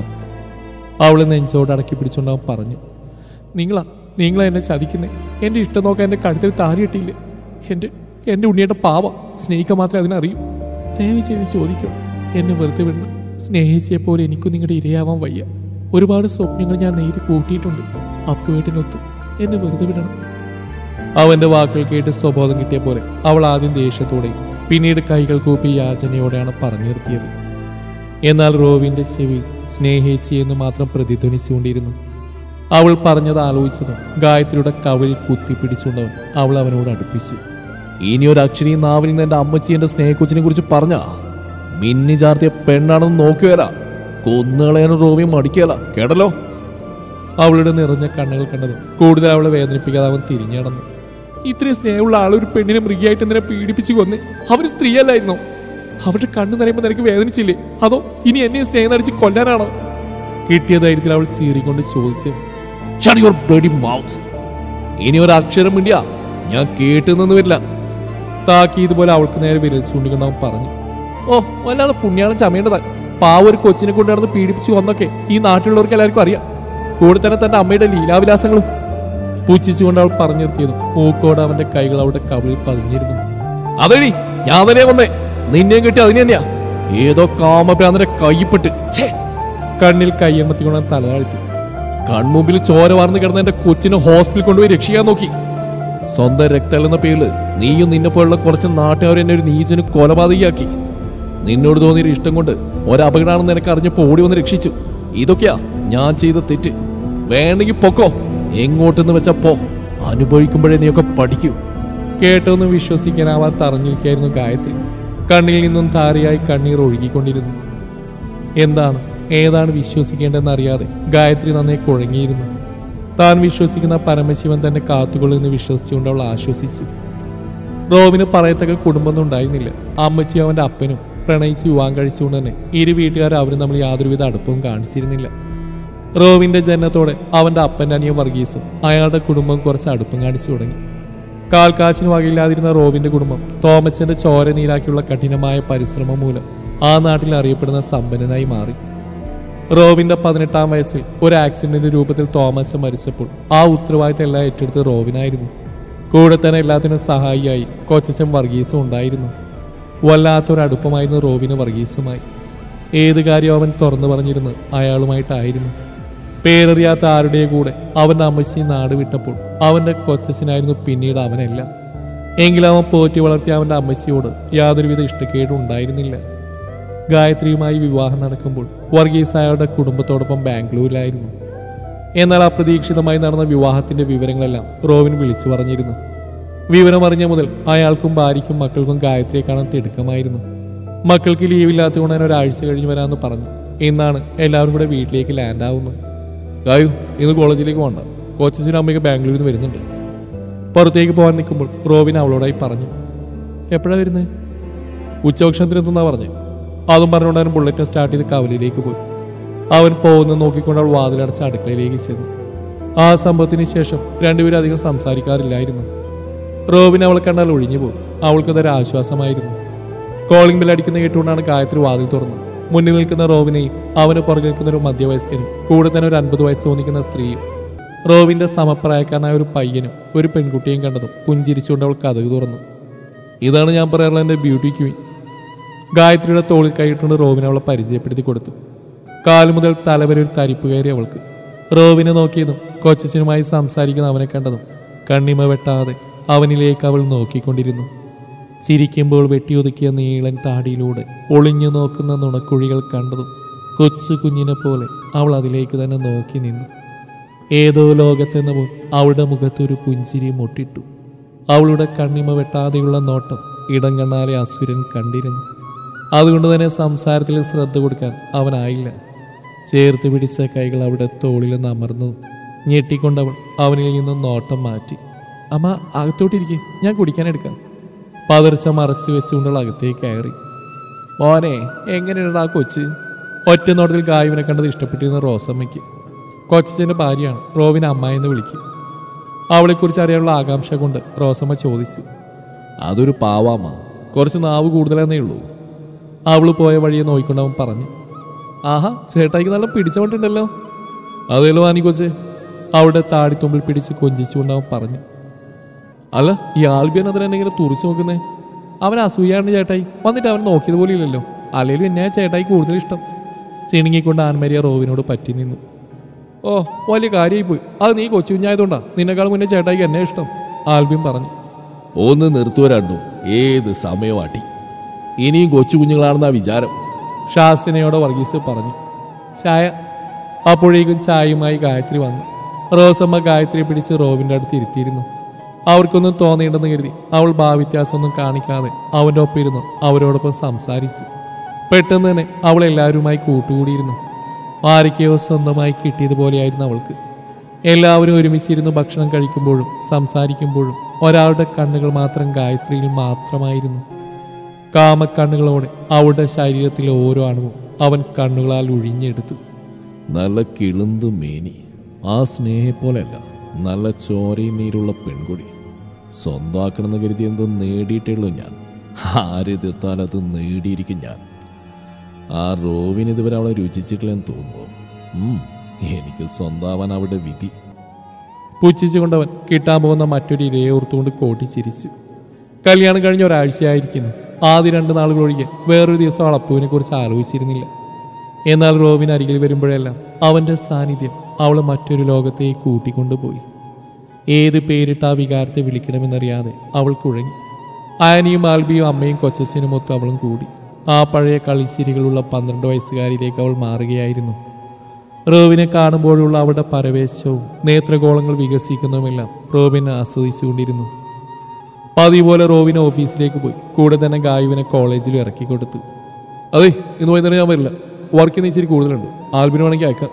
അവളെ നെഞ്ചോട് അടക്കി പിടിച്ചുകൊണ്ട് അവൻ പറഞ്ഞു നിങ്ങളാ നിങ്ങളാ എന്നെ ചതിക്കുന്നേ എൻ്റെ ഇഷ്ടം നോക്കാൻ എൻ്റെ കഴുത്തിൽ താരി കിട്ടിയില്ലേ എൻ്റെ എൻ്റെ ഉണ്ണിയുടെ പാവ സ്നേഹിക്കാൻ മാത്രമേ അതിനറിയൂ ദയവ് ചെയ്ത് ചോദിക്കോ എന്നെ വെറുതെ വിടണം സ്നേഹിച്ചെ പോലെ എനിക്കും നിങ്ങളുടെ ഇരയാവാൻ വയ്യ ഒരുപാട് സ്വപ്നങ്ങൾ ഞാൻ നെയ്ത് കൂട്ടിയിട്ടുണ്ട് അപ്പുവേട്ടിനൊത്ത് എന്നെ വെറുതെ വിടണം അവന്റെ വാക്കുകൾ കേട്ട് സ്വബോധം കിട്ടിയ പോലെ അവൾ ആദ്യം ദേഷ്യത്തോടെയും പിന്നീട് കൈകൾ കൂപ്പി യാചനയോടെയാണ് പറഞ്ഞു നിർത്തിയത് എന്നാൽ റോവിന്റെ ചെവി സ്നേഹിച്ചി എന്ന് മാത്രം പ്രതിധ്വനിച്ചുകൊണ്ടിരുന്നു അവൾ പറഞ്ഞത് ആലോചിച്ചതും ഗായത്രിയുടെ കവിളിൽ കുത്തിപ്പിടിച്ചുകൊണ്ടവൻ അവൾ അവനോട് അടുപ്പിച്ചു ഇനി ഒരു അക്ഷരി നാവിൽ നിന്ന് എന്റെ അമ്മച്ചി എന്റെ സ്നേഹക്കൊച്ചിനെ കുറിച്ച് പറഞ്ഞ മിന്നി ചാർത്തിയ പെണ്ണാണെന്ന് നോക്കുകയല്ല കൊന്നുകളയാനും റോവിയും മടിക്കുകയല്ല കേട്ടല്ലോ അവളുടെ നിറഞ്ഞ കണ്ണുകൾ കണ്ടതും കൂടുതൽ അവളെ വേദനിപ്പിക്കാതെ അവൻ തിരിഞ്ഞു നടന്നു ഇത്രയും സ്നേഹമുള്ള ആൾ ഒരു പെണ്ണിനെ മൃഗിയായിട്ട് എന്തിനെ പീഡിപ്പിച്ചു കൊന്ന് അവർ സ്ത്രീയല്ലായിരുന്നോ അവരുടെ കണ്ണു നിറയുമ്പോൾ നിനക്ക് വേദനിച്ചില്ലേ അതോ ഇനി എന്നെ സ്നേഹം നടിച്ച് കൊല്ലാനാണോ കിട്ടിയ ധൈര്യത്തിൽ അവൾ ചീറിക്കൊണ്ട് ചോദിച്ചു Shut your bloody mouth. ഇനി ഒരു അക്ഷരം മിണ്ടിയാ ഞാൻ കേട്ടു നിന്ന് വരില്ല താക്കീത് പോലെ അവൾക്ക് നേരെ വിരൽ ചൂണ്ടിക്കൊണ്ട് അവൻ പറഞ്ഞു ഓ വല്ലാതെ പുണ്യാണ് ചമയേണ്ടതാ പാവ ഒരു കൊച്ചിനെ കൊണ്ട് നടന്ന് പീഡിപ്പിച്ചു വന്നൊക്കെ ഈ നാട്ടിലുള്ളവർക്ക് എല്ലാവർക്കും അറിയാം കൂടെ തന്നെ തന്റെ അമ്മയുടെ ലീലാവിലാസങ്ങളും പുച്ഛിച്ചുകൊണ്ട് അവൾ പറഞ്ഞു നിർത്തിയതും മൂക്കോട് അവന്റെ കൈകൾ അവളുടെ കവിളിൽ പതിഞ്ഞിരുന്നു അതേടി ഞാൻ തന്നെ വന്നേ നിന്നെയും കിട്ടി അതിന് തന്നെയാ ഏതോ കാമഭ്രാന്തന്റെ കൈപ്പെട്ട് ഛേ കണ്ണിൽ കൈയമർത്തിക്കൊണ്ട് അവൻ തലതാഴ്ത്തി കൺമുമ്പിൽ ചോര വാർന്ന് കിടന്ന എന്റെ കൊച്ചിനെ ഹോസ്പിറ്റലിൽ കൊണ്ടുപോയി രക്ഷിക്കാൻ നോക്കി സ്വന്തം രക്തം എന്ന പേരില് നീയും നിന്നെ പോലുള്ള കുറച്ച് നാട്ടുകാർ എന്നെ ഒരു നീചന് കൊലപാതകയാക്കി നിന്നോട് തോന്നിയൊരു ഇഷ്ടം കൊണ്ട് ഒരപകടമാണെന്ന് എനിക്ക് അറിഞ്ഞപ്പോൾ ഓടി വന്ന് രക്ഷിച്ചു ഇതൊക്കെയാ ഞാൻ ചെയ്ത തെറ്റ് വേണമെങ്കിൽ പൊക്കോ എങ്ങോട്ടെന്ന് വെച്ചാ പോ അനുഭവിക്കുമ്പോഴേ നീയൊക്കെ പഠിക്കൂ കേട്ടൊന്നും വിശ്വസിക്കാനാവാതെ തറഞ്ഞിരിക്കായിരുന്നു ഗായത്രി കണ്ണിൽ നിന്നും ധാരയായി കണ്ണീർ ഒഴുകിക്കൊണ്ടിരുന്നു എന്താണ് ഏതാണ് വിശ്വസിക്കേണ്ടതെന്ന് അറിയാതെ ഗായത്രി നന്നേ കുഴങ്ങിയിരുന്നു താൻ വിശ്വസിക്കുന്ന പരമശിവൻ തന്നെ കാത്തുകൊള്ളുമെന്ന് വിശ്വസിച്ചുകൊണ്ട് അവൾ ആശ്വസിച്ചു റോവിന് പറയത്തക്ക കുടുംബമൊന്നും ഉണ്ടായിരുന്നില്ല അമ്മച്ചി അവന്റെ അപ്പനും പ്രണയിച്ച് വിവാഹം കഴിച്ചുകൊണ്ട് തന്നെ ഇരു വീട്ടുകാരും അവരും തമ്മിൽ യാതൊരുവിധ അടുപ്പവും കാണിച്ചിരുന്നില്ല റോവിന്റെ ജനനത്തോടെ അവന്റെ അപ്പന്റെ അനിയൻ വർഗീസും അയാളുടെ കുടുംബം കുറച്ച് അടുപ്പം കാണിച്ചു തുടങ്ങി കാൽക്കാശിന് വകയില്ലാതിരുന്ന റോവിന്റെ കുടുംബം തോമച്ചന്റെ ചോര നീരാക്കിയുള്ള കഠിനമായ പരിശ്രമം മൂലം ആ നാട്ടിൽ അറിയപ്പെടുന്ന സമ്പന്നനായി മാറി റോവിന്റെ പതിനെട്ടാം വയസ്സിൽ ഒരു ആക്സിഡന്റിന്റെ രൂപത്തിൽ തോമസ് മരിച്ചപ്പോൾ ആ ഉത്തരവാദിത്തം എല്ലാം ഏറ്റെടുത്ത് റോവിനായിരുന്നു കൂടെ തന്നെ എല്ലാത്തിനും സഹായിയായി കൊച്ചച്ചൻ വർഗീസും ഉണ്ടായിരുന്നു വല്ലാത്തൊരടുപ്പമായിരുന്നു റോവിന് വർഗീസുമായി ഏത് കാര്യം അവൻ തുറന്നു പറഞ്ഞിരുന്ന് അയാളുമായിട്ടായിരുന്നു പേരറിയാത്ത ആരുടെ കൂടെ അവന്റെ അമ്മച്ചി നാട് വിട്ടപ്പോൾ അവന്റെ കൊച്ചച്ചനായിരുന്നു പിന്നീട് അവനെല്ലാം എങ്കിലും അവൻ പോറ്റി വളർത്തിയ അവന്റെ അമ്മച്ചിയോട് യാതൊരുവിധ ഇഷ്ടക്കേടും ഉണ്ടായിരുന്നില്ല ഗായത്രിയുമായി വിവാഹം നടക്കുമ്പോൾ വർഗീസ് അയാളുടെ കുടുംബത്തോടൊപ്പം ബാംഗ്ലൂരിലായിരുന്നു എന്നാൽ അപ്രതീക്ഷിതമായി നടന്ന വിവാഹത്തിന്റെ വിവരങ്ങളെല്ലാം റോവിൻ വിളിച്ചു പറഞ്ഞിരുന്നു വിവരം അറിഞ്ഞ മുതൽ അയാൾക്കും ഭാര്യയ്ക്കും മക്കൾക്കും ഗായത്രിയെ കാണാൻ തിടുക്കമായിരുന്നു മക്കൾക്ക് ലീവില്ലാത്തതുകൊണ്ട് ഞാൻ ഒരാഴ്ച കഴിഞ്ഞ് വരാമെന്ന് പറഞ്ഞു ഇന്നാണ് എല്ലാവരും കൂടെ വീട്ടിലേക്ക് ലാൻഡ് ആവുന്നത് ഗായു ഇന്ന് കോളേജിലേക്ക് പോകണ്ട കോച്ചസിനും അമ്മയ്ക്ക് ബാംഗ്ലൂരിൽ നിന്ന് വരുന്നുണ്ട് പുറത്തേക്ക് പോകാൻ നിൽക്കുമ്പോൾ റോബിൻ അവളോടായി പറഞ്ഞു എപ്പോഴാണ് വരുന്നത് ഉച്ചഭക്ഷണത്തിന് എത്തുന്നാ പറഞ്ഞു അതും പറഞ്ഞുകൊണ്ട് അവൻ ബുള്ളറ്റ് സ്റ്റാർട്ട് ചെയ്ത് കവലയിലേക്ക് പോയി അവൻ പോകുന്ന നോക്കിക്കൊണ്ട് അവൾ വാതിലടച്ച് അടുക്കളയിലേക്ക് ചെന്നു ആ സംഭവത്തിന് ശേഷം രണ്ടുപേരും അധികം സംസാരിക്കാറില്ലായിരുന്നു റോബിൻ അവളെ കണ്ടാൽ ഒഴിഞ്ഞു പോകും അവൾക്കതൊരു ആശ്വാസമായിരുന്നു കോളിംഗ് ബെൽ അടിക്കുന്ന കേട്ടുകൊണ്ടാണ് ഗായത്രി വാതിൽ തുറന്നത് മുന്നിൽ നിൽക്കുന്ന റോബിനെയും അവന് പുറകിൽ നിൽക്കുന്ന ഒരു മധ്യവയസ്കനും കൂടെ തന്നെ ഒരു അൻപത് വയസ്സ് തോന്നിക്കുന്ന സ്ത്രീയും റോബിന്റെ സമപ്രായക്കാരനായ ഒരു പയ്യനും ഒരു പെൺകുട്ടിയും കണ്ടതും പുഞ്ചിരിച്ചുകൊണ്ട് അവൾ കഥക് തുറന്നു ഇതാണ് ഞാൻ പറയാറുള്ള എൻ്റെ ബ്യൂട്ടി ക്വീൻ ഗായത്രിയുടെ തോളിൽ കൈയിട്ടുകൊണ്ട് റോബിനെ അവളെ പരിചയപ്പെടുത്തി കൊടുത്തു കാലു മുതൽ തലവരെ ഒരു തരിപ്പ് കയറി അവൾക്ക് റോബിനെ നോക്കിയതും കൊച്ചച്ചനുമായി സംസാരിക്കുന്ന അവനെ കണ്ടതും കണ്ണിമ വെട്ടാതെ അവനിലേക്ക് അവൾ നോക്കിക്കൊണ്ടിരുന്നു ചിരിക്കുമ്പോൾ വെട്ടിയൊതുക്കിയ നീളൻ താടിയിലൂടെ ഒളിഞ്ഞു നോക്കുന്ന നുണക്കുഴികൾ കണ്ടതും കൊച്ചു കുഞ്ഞിനെ പോലെ അവൾ അതിലേക്ക് തന്നെ നോക്കി നിന്നു ഏതോ ലോകത്തെന്ന പോൽ അവളുടെ മുഖത്തൊരു പുഞ്ചിരി മുട്ടിട്ടു അവളുടെ കണ്ണിമ വെട്ടാതെയുള്ള നോട്ടം ഇടം കണ്ണാലെ അസുരൻ കണ്ടിരുന്നു അതുകൊണ്ട് തന്നെ സംസാരത്തിൽ ശ്രദ്ധ കൊടുക്കാൻ അവനായില്ല ചേർത്ത് പിടിച്ച കൈകൾ അവിടെ തോളിൽ നിന്ന് അമർന്നു ഞെട്ടിക്കൊണ്ടവൾ അവനിൽ നിന്ന് നോട്ടം മാറ്റി അമ്മ അകത്തോട്ടിരിക്കെ ഞാൻ കുടിക്കാൻ എടുക്കാം പതർച്ച മറച്ചു വെച്ചുകൊണ്ടുള്ള അകത്തേക്ക് കയറി മോനെ എങ്ങനെയുണ്ട് ആ കൊച്ച് ഒറ്റ നോട്ടത്തിൽ ഗായുവിനെ കണ്ടത് ഇഷ്ടപ്പെട്ടിരുന്ന റോസമ്മയ്ക്ക് കൊച്ചച്ഛൻ്റെ ഭാര്യയാണ് റോവിനെ അമ്മ എന്ന് വിളിക്കും അവളെക്കുറിച്ച് അറിയാനുള്ള ആകാംക്ഷ കൊണ്ട് റോസമ്മ ചോദിച്ചു അതൊരു പാവാമ കുറച്ച് നാവ് കൂടുതലെന്നേ ഉള്ളൂ അവൾ പോയ വഴിയെ നോക്കിക്കൊണ്ട് അവൻ പറഞ്ഞു ആഹാ ചേട്ടായിക്ക് നല്ല പിടിച്ചോണ്ടുണ്ടല്ലോ അതേലോ ആനി കൊച്ച് അവിടെ താടിത്തുമ്പിൽ പിടിച്ച് കൊഞ്ചിച്ചുകൊണ്ട് അവൻ പറഞ്ഞു അല്ല ഈ ആൽബിയൻ അതിനെ ഇങ്ങനെ തുറിച്ചു നോക്കുന്നേ അവൻ അസൂയാണ് ചേട്ടായി വന്നിട്ട് അവൻ നോക്കിയത് പോലും ഇല്ലല്ലോ അല്ലെങ്കിലും എന്നെ ചേട്ടായി കൂടുതൽ ഇഷ്ടം ചിണുങ്ങിക്കൊണ്ട് ആൻമരിയ റോവിനോട് പറ്റി നിന്നു ഓ വലിയ കാര്യമായി പോയി അത് നീ കൊച്ചു കുഞ്ഞായതുകൊണ്ടാ നിന്നെക്കാൾ മുന്നേ ചേട്ടായിക്ക് എന്നെ ഇഷ്ടം ആൽബിൻ പറഞ്ഞു ഒന്ന് നിർത്തുക രണ്ടും ഏത് സമയമാട്ടി ഇനിയും കൊച്ചു കുഞ്ഞുങ്ങളാണെന്നാ വിചാരം ശാസ്ത്രനയോട് വർഗീസ് പറഞ്ഞു ചായ അപ്പോഴേക്കും ചായയുമായി ഗായത്രി വന്നു റോസമ്മ ഗായത്രിയെ പിടിച്ച് റോവിൻ്റെ അടുത്ത് ഇരുത്തിയിരുന്നു അവർക്കൊന്നും തോന്നിയിട്ടുണ്ടെന്ന് കരുതി അവൾ ഭാവ്യത്യാസമൊന്നും കാണിക്കാതെ അവൻ്റെ ഒപ്പം ഇരുന്നു അവരോടൊപ്പം സംസാരിച്ചു പെട്ടെന്ന് തന്നെ അവൾ എല്ലാവരുമായി കൂട്ടുകൂടിയിരുന്നു ആരൊക്കെയോ സ്വന്തമായി കിട്ടിയതുപോലെയായിരുന്നു അവൾക്ക് എല്ലാവരും ഒരുമിച്ചിരുന്ന് ഭക്ഷണം കഴിക്കുമ്പോഴും സംസാരിക്കുമ്പോഴും ഒരാളുടെ കണ്ണുകൾ മാത്രം ഗായത്രിയിൽ മാത്രമായിരുന്നു കാമക്കണ്ണുകളോടെ അവളുടെ ശരീരത്തിലെ ഓരോ അണുവും അവൻ കണ്ണുകളാൽ ഒഴിഞ്ഞെടുത്തു നല്ല കിളുന്ത് മേനി ആ സ്നേഹെ പോലെയല്ല നല്ല ചോരയും നീരുള്ള പെൺകുടി സ്വന്തമാക്കണമെന്ന് കരുതി എന്തോ നേടിയിട്ടുള്ളൂ ഞാൻ ആരെതിർത്താൽ അത് നേടിയിരിക്കും ഞാൻ ആ റോവിന് ഇതുവരെ അവളെ രുചിച്ചിട്ടില്ലെന്ന് തോന്നുന്നു ഉം, എനിക്ക് സ്വന്തമാവാൻ അവളുടെ വിധി പുച്ഛിച്ചുകൊണ്ടവൻ കിട്ടാൻ പോകുന്ന മറ്റൊരു ഇരയെ ഓർത്തുകൊണ്ട് കോട്ടി ചിരിച്ചു കല്യാണം കഴിഞ്ഞ ഒരാഴ്ചയായിരിക്കുന്നു ആദ്യ രണ്ട് നാളുകൾ ഒഴികെ വേറൊരു ദിവസം അവൾ അപ്പുവിനെ കുറിച്ച് ആലോചിച്ചിരുന്നില്ല എന്നാൽ റോവിന് അരികിൽ വരുമ്പോഴെല്ലാം അവന്റെ സാന്നിധ്യം അവളെ മറ്റൊരു ലോകത്തേക്ക് കൂട്ടിക്കൊണ്ടുപോയി ഏത് പേരിട്ട് ആ വികാരത്തെ വിളിക്കണമെന്നറിയാതെ അവൾ കുഴങ്ങി ആനിയും ആൽബിയും അമ്മയും കൊച്ചച്ഛനും ഒത്ത് അവളും കൂടി ആ പഴയ കളിച്ചിരികളുള്ള പന്ത്രണ്ട് വയസ്സുകാരിയിലേക്ക് അവൾ മാറുകയായിരുന്നു റോവിനെ കാണുമ്പോഴുള്ള അവളുടെ പരവേശവും നേത്രഗോളങ്ങൾ വികസിക്കുന്നതുമെല്ലാം റോബിൻ ആസ്വദിച്ചുകൊണ്ടിരുന്നു പതിവ് പോലെ റോബിൻ ഓഫീസിലേക്ക് പോയി കൂടെ തന്നെ ഗായുവിനെ കോളേജിൽ ഇറക്കി കൊടുത്തു അതെ ഇന്ന് വൈകുന്നേരം ഞാൻ വരില്ല വർക്കിന് ഇച്ചിരി കൂടുതലുണ്ട് ആൽബിന് വേണമെങ്കിൽ അയക്കാം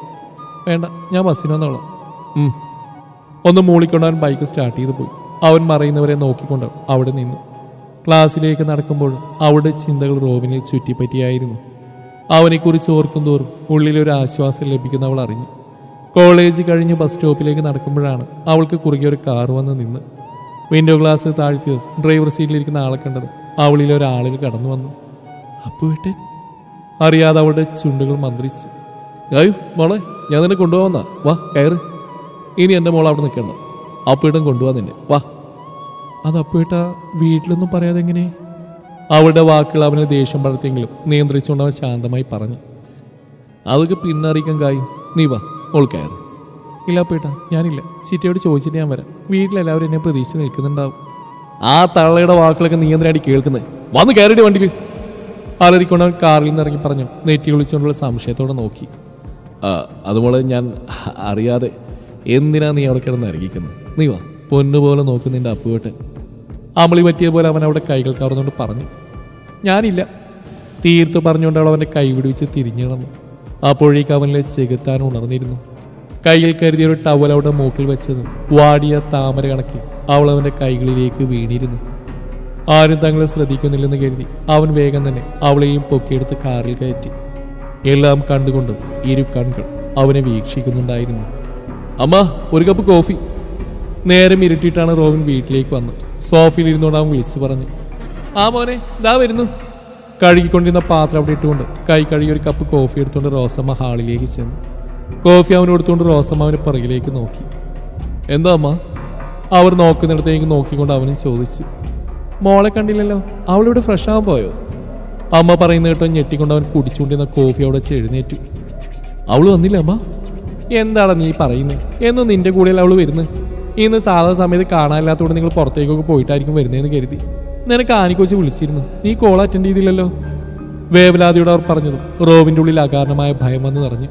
വേണ്ട ഞാൻ ബസ്സിന് വന്നോളാം ഉം. ഒന്ന് മൂളിക്കൊണ്ടവൻ ബൈക്ക് സ്റ്റാർട്ട് ചെയ്ത് പോയി അവൻ മറയുന്നവരെ നോക്കിക്കൊണ്ട് അവിടെ നിന്നു ക്ലാസ്സിലേക്ക് നടക്കുമ്പോഴും അവളുടെ ചിന്തകൾ റോബിനിൽ ചുറ്റിപ്പറ്റിയായിരുന്നു അവനെക്കുറിച്ച് ഓർക്കും തോറും ഉള്ളിലൊരു ആശ്വാസം ലഭിക്കുന്ന അവൾ അറിഞ്ഞു കോളേജ് കഴിഞ്ഞ് ബസ് സ്റ്റോപ്പിലേക്ക് നടക്കുമ്പോഴാണ് അവൾക്ക് കുറുകെ ഒരു കാർ വന്ന് നിന്ന് വിൻഡോ ഗ്ലാസ് താഴ്ത്തിയതും ഡ്രൈവർ സീറ്റിലിരിക്കുന്ന ആളെ കണ്ടതും അവളിൽ ഒരാളിൽ കടന്നു വന്നു അപ്പുവേട്ടൻ അറിയാതെ അവളുടെ ചുണ്ടുകൾ മന്ത്രിച്ചു അയ്യോ മോളെ ഞാൻ നിന്നെ കൊണ്ടുപോകുന്ന വാ കയറ് ഇനി എൻ്റെ മോൾ അവിടെ നിൽക്കണ്ട അപ്പുവേട്ടൻ കൊണ്ടുപോകാൻ നിന്നെ വാ അത് അപ്പുവേട്ട വീട്ടിലൊന്നും പറയാതെ എങ്ങനെ അവളുടെ വാക്കുകൾ അവനെ ദേഷ്യം പടർത്തിയെങ്കിലും നിയന്ത്രിച്ചുകൊണ്ട് അവൻ ശാന്തമായി പറഞ്ഞു അതൊക്കെ പിന്നെ അറിയിക്കാൻ കായും നീ വാ ഓൾ കയറ് ഇല്ല അപ്പേട്ടാ ഞാനില്ല ചിറ്റയോട് ചോദിച്ചിട്ട് ഞാൻ വരാം വീട്ടിലെല്ലാവരും എന്നെ പ്രതീക്ഷിച്ച് നിൽക്കുന്നുണ്ടാവും ആ തള്ളയുടെ വാക്കുകളൊക്കെ നീ എന്തിനാടി കേൾക്കുന്നത് വന്ന് കയറിയിട്ട് വണ്ടിയിൽ അലറിക്കൊണ്ട് അവൻ കാറിൽ നിന്ന് ഇറങ്ങി പറഞ്ഞു നെറ്റി വിളിച്ചുകൊണ്ടുള്ള സംശയത്തോടെ നോക്കി ആ, അതുപോലെ ഞാൻ അറിയാതെ എന്തിനാ നീ അവിടെ കിടന്ന് ഇറങ്ങിക്കുന്നത് നീ വാ പൊന്നുപോലെ നോക്കും നിന്റെ അപ്പുവേട്ടൻ അമളി പറ്റിയ പോലെ അവൻ അവിടെ കൈകൾ കവർന്നുകൊണ്ട് പറഞ്ഞു ഞാനില്ല തീർത്ത് പറഞ്ഞുകൊണ്ട് അവൾ അവൻ്റെ കൈ വിടുവിച്ച് തിരിഞ്ഞു കിടന്നു അപ്പോഴേക്ക് അവനിലെ ചെകുത്താൻ ഉണർന്നിരുന്നു കയ്യിൽ കരുതിയ ഒരു ടവൽ അവിടെ മൂക്കിൽ വെച്ചത് വാടിയ താമര കണക്കി അവൾ അവൻ്റെ കൈകളിലേക്ക് വീണിരുന്നു ആരും തങ്ങളെ ശ്രദ്ധിക്കുന്നില്ലെന്ന് കരുതി അവൻ വേഗം തന്നെ അവളെയും പൊക്കിയെടുത്ത് കാറിൽ കയറ്റി എല്ലാം കണ്ടുകൊണ്ട് ഇരു കൺകൾ അവനെ വീക്ഷിക്കുന്നുണ്ടായിരുന്നു അമ്മ ഒരു കപ്പ് കോഫി നേരം ഇരുട്ടിയിട്ടാണ് റോബിൻ വീട്ടിലേക്ക് വന്നത് സോഫയിൽ ഇരുന്നുകൊണ്ട് അവൻ വിളിച്ചു പറഞ്ഞു ആ മോനെ ഇതാ വരുന്നു കഴുകിക്കൊണ്ടിരുന്ന പാത്രം അവിടെ ഇട്ടുകൊണ്ട് കൈ കഴുകി ഒരു കപ്പ് കോഫി എടുത്തുകൊണ്ട് റോസമ്മ ഹാളിലേക്ക് ചെന്നു കോഫി അവന് കൊടുത്തുകൊണ്ട് റോസമ്മ അവന് പിറകിലേക്ക് നോക്കി എന്താ അമ്മ അവർ നോക്കുന്നിടത്തേക്ക് നോക്കിക്കൊണ്ട് അവനും ചോദിച്ചു മോളെ കണ്ടില്ലല്ലോ അവളിവിടെ ഫ്രഷ് ആവാൻ പോയോ അമ്മ പറയുന്ന കേട്ടോ ഞെട്ടിക്കൊണ്ട് അവൻ കുടിച്ചുകൊണ്ടിരുന്ന കോഫി അവിടെ വെച്ച് എഴുന്നേറ്റു അവള് വന്നില്ല അമ്മ എന്താണ് നീ പറയുന്നത് എന്ന് നിന്റെ കൂടെയല്ല അവള് വരുന്നത് ഇന്ന് സാധാ സമയത്ത് കാണാനില്ലാത്തതുകൊണ്ട് നിങ്ങൾ പുറത്തേക്കൊക്കെ പോയിട്ടായിരിക്കും വരുന്നതെന്ന് കരുതി നിനക്ക് ആനിക്കൊച്ച് വിളിച്ചിരുന്നു നീ കോൾ അറ്റൻഡ് ചെയ്തില്ലല്ലോ വേവലാതിയോട് അവർ പറഞ്ഞതും റോവിന്റെ ഉള്ളിൽ അകാരണമായ ഭയം വന്ന് നിറഞ്ഞു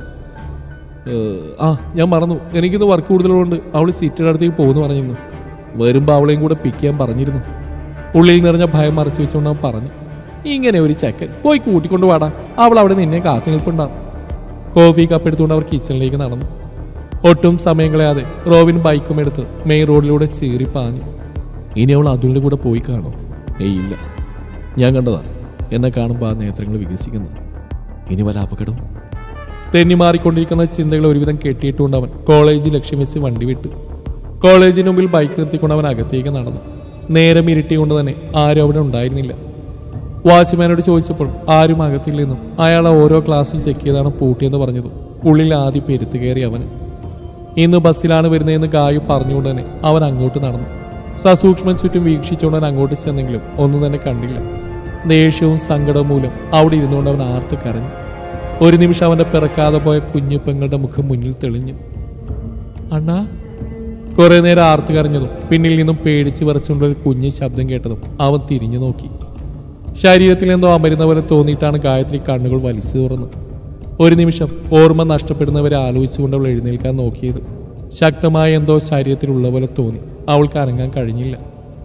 ഏഹ്, ആ ഞാൻ മറന്നു എനിക്കിന്ന് വർക്ക് കൂടുതലുണ്ട് അവൾ സീറ്റിയുടെ അടുത്തേക്ക് പോകുന്നു പറഞ്ഞിരുന്നു വരുമ്പോൾ അവളെയും കൂടെ പിക്ക് ചെയ്യാൻ പറഞ്ഞിരുന്നു ഉള്ളിൽ നിറഞ്ഞ ഭയം മറച്ചു വെച്ചുകൊണ്ട് അവൻ പറഞ്ഞു ഇങ്ങനെ ഒരു ചെക്കൻ പോയി കൂട്ടിക്കൊണ്ട് വാടാ അവൾ അവിടെ നിന്നെ കാത്തു നിൽപ്പുണ്ടാവും കോഫി കപ്പ് എടുത്തുകൊണ്ട് അവർ കിച്ചണിലേക്ക് നടന്നു ഒട്ടും സമയം കളയാതെ റോവിൻ ബൈക്കും എടുത്ത് മെയിൻ റോഡിലൂടെ ചീറി പാഞ്ഞു ഇനി അവൾ അതുലിന്റെ കൂടെ പോയി കാണും ഏയ് ഇല്ല ഞാൻ കണ്ടതാ എന്നെ കാണുമ്പോൾ ആ നേത്രങ്ങൾ വികസിക്കുന്നു ഇനി വല്ല അപകടം തെന്നി മാറിക്കൊണ്ടിരിക്കുന്ന ചിന്തകൾ ഒരുവിധം കെട്ടിയിട്ടുകൊണ്ട് അവൻ കോളേജ് ലക്ഷ്യം വെച്ച് വണ്ടി വിട്ടു കോളേജിന് മുമ്പിൽ ബൈക്ക് നിർത്തിക്കൊണ്ട് അവൻ അകത്തേക്ക് നടന്നു നേരം ഇരുട്ടിക്കൊണ്ട് തന്നെ ആരും അവിടെ ഉണ്ടായിരുന്നില്ല വാച്ച്മാനോട് ചോദിച്ചപ്പോൾ ആരും അകത്തില്ലെന്നും അയാൾ ഓരോ ക്ലാസ്സിൽ ചെക്ക് ചെയ്താണ് പൂട്ടിയെന്ന് പറഞ്ഞതും ഉള്ളിൽ ആദ്യം പെരുത്തു കയറി അവന് ഇന്ന് ബസ്സിലാണ് വരുന്നതെന്ന് ഗായു പറഞ്ഞുകൊണ്ട് തന്നെ അവൻ അങ്ങോട്ട് നടന്നു സസൂക്ഷ്മം ചുറ്റും വീക്ഷിച്ചുകൊണ്ട് അവൻ അങ്ങോട്ട് ചെന്നെങ്കിലും ഒന്നും തന്നെ കണ്ടില്ല ദേഷ്യവും സങ്കടവും മൂലം അവിടെ ഇരുന്നുകൊണ്ട് അവൻ ആർത്ത് കരഞ്ഞു ഒരു നിമിഷം അവന്റെ പിറക്കാതെ പോയ കുഞ്ഞു പെങ്ങളുടെ മുഖം മുന്നിൽ തെളിഞ്ഞു അണ്ണാ കുറെ നേരം ആർത്ത് കരഞ്ഞതും പിന്നിൽ നിന്നും പേടിച്ച് വിറച്ചുകൊണ്ടുള്ള ഒരു കുഞ്ഞു ശബ്ദം കേട്ടതും അവൻ തിരിഞ്ഞു നോക്കി ശരീരത്തിൽ എന്തോ അമരുന്ന പോലെ തോന്നിയിട്ടാണ് ഗായത്രി കണ്ണുകൾ വലിച്ചു തുറന്നു ഒരു നിമിഷം ഓർമ്മ നഷ്ടപ്പെടുന്നവരെ ആലോചിച്ചുകൊണ്ട് അവൾ എഴുന്നേൽക്കാൻ നോക്കിയത് ശക്തമായ എന്തോ ശരീരത്തിലുള്ള പോലെ തോന്നി അവൾക്ക് അനങ്ങാൻ കഴിഞ്ഞില്ല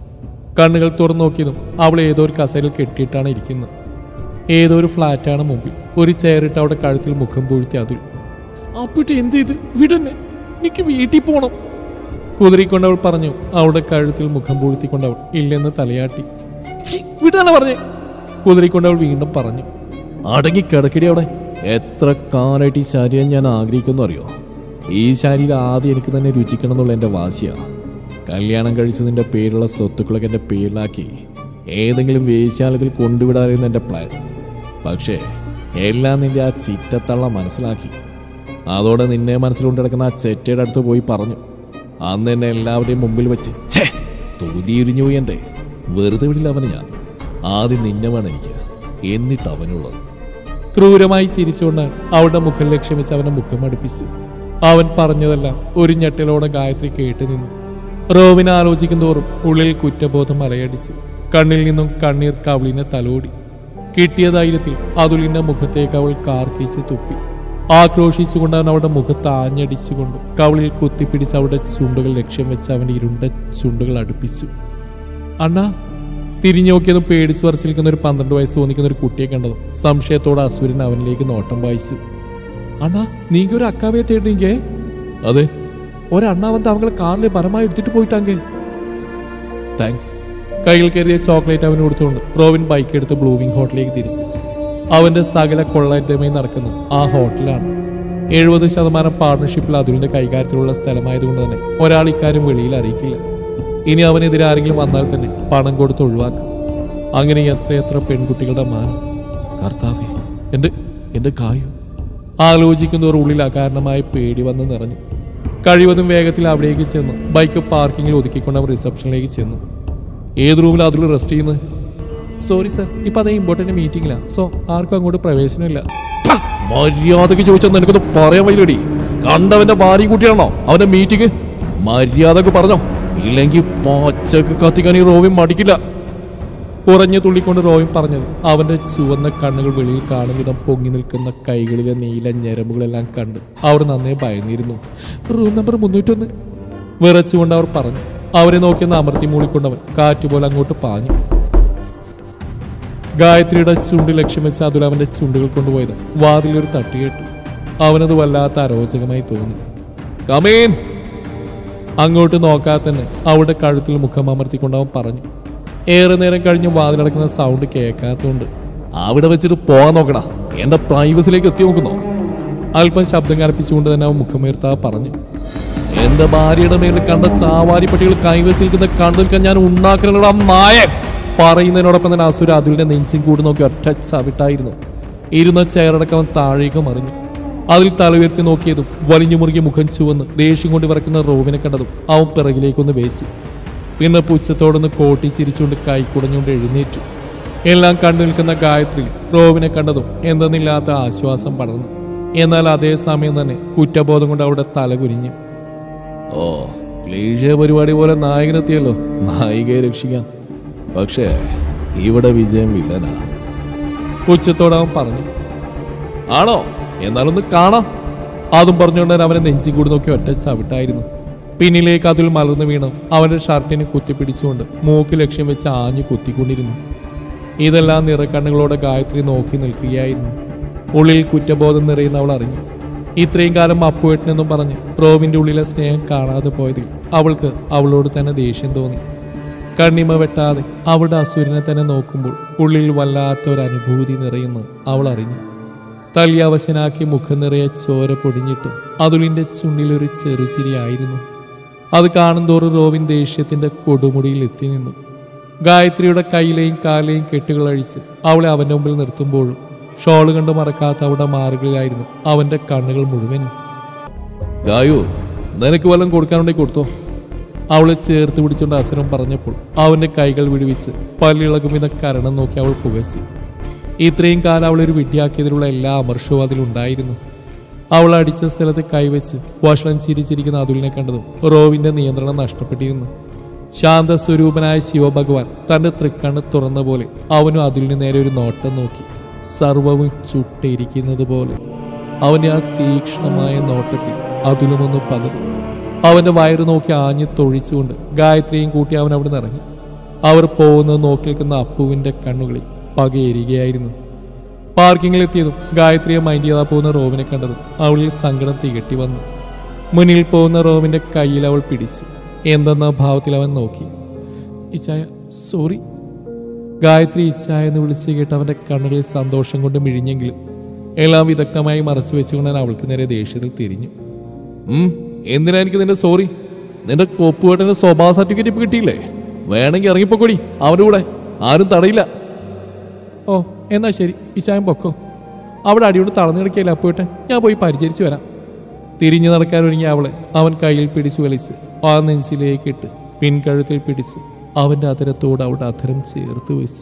കണ്ണുകൾ തുറന്നു നോക്കിയതും അവൾ ഏതോ ഒരു കസേരയിൽ കെട്ടിയിട്ടാണ് ഇരിക്കുന്നത് ഏതോ ഒരു ഫ്ലാറ്റാണ് മുമ്പിൽ ഒരു ചെയറിട്ട് അവിടെ കഴുത്തിൽ മുഖം പൂഴ്ത്തി അതുൽ അപ്പിട്ട് എന്ത് ചെയ്ത് വിടന്നെ എനിക്ക് വീട്ടിൽ പോണം കുതിരിക്കൊണ്ട് അവൾ പറഞ്ഞു അവളുടെ കഴുത്തിൽ മുഖം പൂഴ്ത്തിക്കൊണ്ട് അവൾ ഇല്ലെന്ന് തലയാട്ടി "ഛി, വിടാനാ പറഞ്ഞേ കുതിരിക്കൊണ്ട് അവൾ വീണ്ടും പറഞ്ഞു അടങ്ങി കിടക്കടി അവിടെ എത്ര കാലമായിട്ട് ഈ ശരീരം ഞാൻ ആഗ്രഹിക്കുന്നു അറിയോ ഈ ശരീരം ആദ്യം എനിക്ക് തന്നെ രുചിക്കണം എന്നുള്ള എൻ്റെ വാശിയാ കല്യാണം കഴിച്ചതിൻ്റെ പേരുള്ള സ്വത്തുക്കളൊക്കെ എൻ്റെ പേരിലാക്കി ഏതെങ്കിലും വേശ്യാലയത്തിൽ കൊണ്ടുവിടാനായിരുന്നു എൻ്റെ പ്ലാൻ പക്ഷേ എല്ലാം നിന്റെ ആ ചിറ്റത്തള്ള മനസ്സിലാക്കി അതോടെ നിന്നെ മനസ്സിലുകൊണ്ട് കിടക്കുന്ന ആ ചെറ്റയുടെ അടുത്ത് പോയി പറഞ്ഞു അന്ന് എന്നെ എല്ലാവരുടെയും മുമ്പിൽ വെച്ച് ഛേ തൊലിയുരിഞ്ഞു പോയി എൻ്റെ വെറുതെ വിടില്ല അവന് ഞാൻ ആദ്യം നിന്നെ വേണം എനിക്ക് എന്നിട്ട് അവനുള്ളത് ക്രൂരമായി ചിരിച്ചുകൊണ്ട് അവളുടെ മുഖം ലക്ഷ്യം വെച്ച് അവന്റെ മുഖം അടുപ്പിച്ചു അവൻ പറഞ്ഞതെല്ലാം ഒരു ഞെട്ടലോടെ ഗായത്രി കേട്ടു നിന്നു റോവിനെ ആലോചിക്കും തോറും ഉള്ളിൽ കുറ്റബോധം അലയടിച്ചു കണ്ണിൽ നിന്നും കണ്ണീർ കവളിനെ തലോടി കിട്ടിയ ധൈര്യത്തിൽ അതുലിന്റെ മുഖത്തേക്ക് അവൾ കാർക്കിച്ച് തുപ്പി ആക്രോശിച്ചുകൊണ്ട് അവൻ അവളുടെ മുഖത്ത് ആഞ്ഞടിച്ചുകൊണ്ട് കവളിൽ കുത്തിപ്പിടിച്ച് അവളുടെ ചുണ്ടുകൾ ലക്ഷ്യം വെച്ച് അവന്റെ ഇരുണ്ട ചുണ്ടുകൾ അടുപ്പിച്ചു അണ്ണാ തിരിഞ്ഞു നോക്കിയതും പേടിച്ചു വരച്ച് നിൽക്കുന്ന ഒരു പന്ത്രണ്ട് വയസ്സ് തോന്നിക്കുന്ന ഒരു കുട്ടിയെ കണ്ടതും സംശയത്തോടെ അസുരൻ അവനിലേക്ക് നോട്ടം വായിച്ചു അണ്ണാ നീങ്ക ഒരു അക്കാവയെ തേടിക്കേ അതെ ഒരണ്ണ വന്ന് അവങ്ങളെ കാറിലെ പരമായി എടുത്തിട്ട് പോയിട്ടാങ്കേ താങ്ക്സ് കയ്യിൽ കരുതിയ ചോക്ലേറ്റ് അവന് കൊടുത്തുകൊണ്ട് റോവിൻ ബൈക്ക് എടുത്ത് ബ്ലൂവിംഗ് ഹോട്ടലിലേക്ക് തിരിച്ചു അവന്റെ സകല കൊള്ളരുതമായി നടക്കുന്നത് ആ ഹോട്ടലാണ് എഴുപത് ശതമാനം പാർട്ണർഷിപ്പിൽ അതുലിന്റെ കൈകാര്യത്തിലുള്ള സ്ഥലമായതുകൊണ്ട് തന്നെ ഒരാൾ ഇക്കാര്യം വെളിയിൽ അറിയിക്കില്ല ഇനി അവനെതിരെ ആരെങ്കിലും വന്നാൽ തന്നെ പണം കൊടുത്ത് ഒഴിവാക്കും അങ്ങനെ എത്രയെത്ര പെൺകുട്ടികളുടെ മാനം കർത്താവേ എന്റെ എന്റെ കായു ആലോചിക്കുന്നവർ ഉള്ളിൽ അകാരണമായ പേടി വന്ന് നിറഞ്ഞു കഴിവതും വേഗത്തിൽ അവിടേക്ക് ചെന്നു ബൈക്ക് പാർക്കിങ്ങിൽ ഒതുക്കിക്കൊണ്ട് അവർ റിസപ്ഷനിലേക്ക് ചെന്നു ഏത് റൂമിൽ അതിൽ റെസ്റ്റ് ചെയ്യുന്നത് സോറി സർ ഇപ്പൊ അതേ ഇമ്പോർട്ടന്റ് മീറ്റിംഗിലാണ് സോ ആർക്കും അങ്ങോട്ട് പ്രവേശനമില്ല പ്പ, മര്യാദക്ക് ചോദിച്ചാൽ നിനക്കൊന്ന് പറയാൻ വയ്യടി കണ്ടവന്റെ ഭാര്യ കുട്ടിയാണോ അവന്റെ മീറ്റിംഗ് മര്യാദക്ക് പറഞ്ഞോ ഇല്ലെങ്കിൽ പച്ചക്ക് കത്തിക്കാൻ ഈ റോവി മടിക്കില്ല ഉറഞ്ഞു തുള്ളിക്കൊണ്ട് റോയും പറഞ്ഞത് അവന്റെ ചുവന്ന കണ്ണുകൾ വെളിയിൽ കാണും വിധം പൊങ്ങി നിൽക്കുന്ന കൈകളിലെ നീല ഞരമ്പുകളെല്ലാം കണ്ട് അവർ നന്നേ ഭയന്നിരുന്നു റൂം നമ്പർ മുന്നൂറ്റൊന്ന് വിറച്ചുകൊണ്ട് അവർ പറഞ്ഞു അവരെ നോക്കിയെന്ന് അമർത്തി മൂളിക്കൊണ്ടവൻ കാറ്റുപോലെ അങ്ങോട്ട് പാഞ്ഞു ഗായത്രിയുടെ ചുണ്ട് ലക്ഷ്യം വെച്ച് അതുൽ അവന്റെ ചുണ്ടുകൾ കൊണ്ടുപോയത് വാതിലൊരു തട്ടിയിട്ടു അവനത് വല്ലാത്ത അരോചകമായി തോന്നി കമീൻ അങ്ങോട്ട് നോക്കാതെ തന്നെ അവളുടെ കഴുത്തിൽ മുഖം അമർത്തിക്കൊണ്ട് അവൻ പറഞ്ഞു ഏറെ നേരം കഴിഞ്ഞ് വാതിലടക്കുന്ന സൗണ്ട് കേൾക്കാത്തതുകൊണ്ട് അവിടെ വെച്ചിട്ട് പോകാൻ നോക്കടാ എന്റെ പ്രൈവസിലേക്ക് എത്തി നോക്കുന്നോ അല്പം ശബ്ദം കനപ്പിച്ചുകൊണ്ട് തന്നെ അവൻ മുഖമുയർത്താ പറഞ്ഞു എന്റെ ഭാര്യയുടെ മേലിൽ കണ്ട ചാവാരി പട്ടികൾ കൈവച്ച് നിൽക്കുന്ന കണ്ടു നിൽക്കാൻ ഞാൻ ഉണ്ടാക്കലുള്ള നായ പറയുന്നതിനോടൊപ്പം തന്നെ അസുര അതിലിന്റെ നെഞ്ചും കൂടി നോക്കി ഒറ്റ ചവിട്ടായിരുന്നു ഇരുന്ന ചെയറടക്കം അവൻ താഴേക്ക് മറിഞ്ഞു അതിൽ തലയുയർത്തി നോക്കിയതും വലിഞ്ഞു മുറുകിയ മുഖം ചുവന്ന് ദേഷ്യം കൊണ്ട് വിറക്കുന്ന റോവിനെ കണ്ടതും അവൻ പിറകിലേക്കൊന്ന് വേച്ചു പിന്നെ പുച്ഛത്തോടൊന്ന് കോട്ടി ചിരിച്ചുകൊണ്ട് കൈക്കുടഞ്ഞുകൊണ്ട് എഴുന്നേറ്റു എല്ലാം കണ്ടു നിൽക്കുന്ന ഗായത്രി റോവിനെ കണ്ടതും എന്തെന്നില്ലാത്ത ആശ്വാസം പടർന്നു എന്നാൽ അതേ സമയം തന്നെ കുറ്റബോധം കൊണ്ട് അവിടെ തല കുനിഞ്ഞു ഓ ക്ലീഷേ പരിപാടി പോലെ നായകനെത്തിയല്ലോ നായികയെ രക്ഷിക്കാൻ പക്ഷേ ഇവിടെ വിജയം വില്ലനാ പുച്ഛത്തോടെ അവൻ പറഞ്ഞു ആണോ എന്നാലൊന്ന് കാണാം അതും പറഞ്ഞുകൊണ്ട് തന്നെ അവനെ നെഞ്ചി കൂടി നോക്കി ഒറ്റ ചവിട്ടായിരുന്നു പിന്നിലേക്ക് അതിൽ മലർന്നു വീണു അവന്റെ ഷർട്ടിന് കുത്തിപ്പിടിച്ചുകൊണ്ട് മൂക്ക് ലക്ഷ്യം വെച്ച് ആഞ്ഞു കുത്തിക്കൊണ്ടിരുന്നു ഇതെല്ലാം നിറക്കണ്ണുകളോടെ ഗായത്രി നോക്കി നിൽക്കുകയായിരുന്നു ഉള്ളിൽ കുറ്റബോധം നിറയുന്ന അവൾ അറിഞ്ഞു ഇത്രയും കാലം അപ്പുവേട്ടനെന്നും പറഞ്ഞ് പ്രോവിന്റെ ഉള്ളിലെ സ്നേഹം കാണാതെ പോയതിൽ അവൾക്ക് അവളോട് തന്നെ ദേഷ്യം തോന്നി കണ്ണിമ വെട്ടാതെ അവളുടെ അസുരനെ തന്നെ നോക്കുമ്പോൾ ഉള്ളിൽ വല്ലാത്ത ഒരു അനുഭൂതി നിറയുന്നു അവൾ അറിഞ്ഞു തല്ലിയവശനാക്കി മുഖം നിറയെ ചോര പൊടിഞ്ഞിട്ടും അതുലിന്റെ ചുണ്ടിലൊരു ചെറുചിരിയായിരുന്നു അത് കാണുന്തോറും റോവിൻ ദേഷ്യത്തിന്റെ കൊടുമുടിയിൽ എത്തി നിന്നു ഗായത്രിയുടെ കയ്യിലെയും കാലിലെയും കെട്ടുകൾ അഴിച്ച് അവളെ അവന്റെ മുമ്പിൽ നിർത്തുമ്പോഴും ഷോള് കണ്ട് മറക്കാത്ത അവളുടെ മാറുകളിലായിരുന്നു അവന്റെ കണ്ണുകൾ മുഴുവനും ഗായു നിനക്ക് വല്ലതും കൊടുക്കാനുണ്ടെങ്കിൽ കൊടുത്തോ അവളെ ചേർത്ത് പിടിച്ചുകൊണ്ട് അസുരം പറഞ്ഞപ്പോൾ അവന്റെ കൈകൾ വിടുവിച്ച് പല്ലിളകും വിധ കരണം നോക്കി അവൾ പുകച്ചു ഇത്രയും കാലം അവളൊരു വിഡ്ഢിയാക്കിയതിലുള്ള എല്ലാ അമർഷവും അതിലുണ്ടായിരുന്നു അവൾ അടിച്ച സ്ഥലത്ത് കൈവച്ച് വഷളം ചിരിച്ചിരിക്കുന്ന അതുലിനെ കണ്ടതും റോവിന്റെ നിയന്ത്രണം നഷ്ടപ്പെട്ടിരുന്നു ശാന്തസ്വരൂപനായ ശിവഭഗവാൻ തന്റെ തൃക്കണ്ണ് തുറന്ന പോലെ അവനും അതിലിന് നേരെ ഒരു നോട്ടം നോക്കി സർവവും ചുട്ടിരിക്കുന്നത് പോലെ അവന്റെ ആ തീക്ഷ്ണമായ നോട്ടത്തിൽ അതിലുമൊന്ന് പകർന്നു അവന്റെ വയറ് നോക്കി ആഞ്ഞു തൊഴിച്ചുകൊണ്ട് ഗായത്രിയും കൂട്ടി അവൻ അവിടെ ഇറങ്ങി അവർ പോകുന്നത് നോക്കി നിൽക്കുന്ന അപ്പുവിന്റെ കണ്ണുകളിൽ പകയെരികയായിരുന്നു പാർക്കിങ്ങിലെത്തിയതും ഗായത്രിയെ മൈൻഡ് ചെയ്താ പോകുന്ന റോവിനെ കണ്ടതും അവളിൽ സങ്കടം തികട്ടി വന്നു മുന്നിൽ പോകുന്ന റോവിന്റെ കയ്യിൽ അവൾ പിടിച്ചു എന്തെന്ന ഭാവത്തിൽ അവൻ നോക്കി ഇച്ചായ സോറി ഗായത്രി ഇച്ചായ എന്ന് വിളിച്ച് കേട്ട് അവന്റെ കണ്ണുകളിൽ സന്തോഷം കൊണ്ട് മിഴിഞ്ഞെങ്കിലും എല്ലാം വിദഗ്ധമായി മറച്ചു വെച്ചുകൊണ്ട് അവൾക്ക് നേരെ ദേഷ്യത്തിൽ തിരിഞ്ഞു ഉം, എന്തിനാ എനിക്ക് നിന്റെ സോറി നിന്റെ കോപ്പുവേട്ടന്റെ സ്വഭാവ സർട്ടിഫിക്കറ്റ് ഇപ്പൊ കിട്ടിയില്ലേ വേണമെങ്കിൽ ഇറങ്ങിപ്പോക്കൊടി അവന്റെ കൂടെ ആരും തടയില്ല ഓ എന്നാ ശരി ഇച്ചായം പൊക്കോ അവിടെ അടിയോട് തളർന്നു കിടക്കിയല്ല അപ്പോട്ടെ ഞാൻ പോയി പരിചരിച്ചു വരാം തിരിഞ്ഞു നടക്കാൻ ഒരുങ്ങിയ അവളെ അവൻ കയ്യിൽ പിടിച്ചു വലിച്ച് ആ നെഞ്ചിലേക്ക് ഇട്ട് പിൻകഴുത്തിൽ പിടിച്ച് അവന്റെ അധരത്തോട് അവളുടെ അധരം ചേർത്ത് വെച്ച്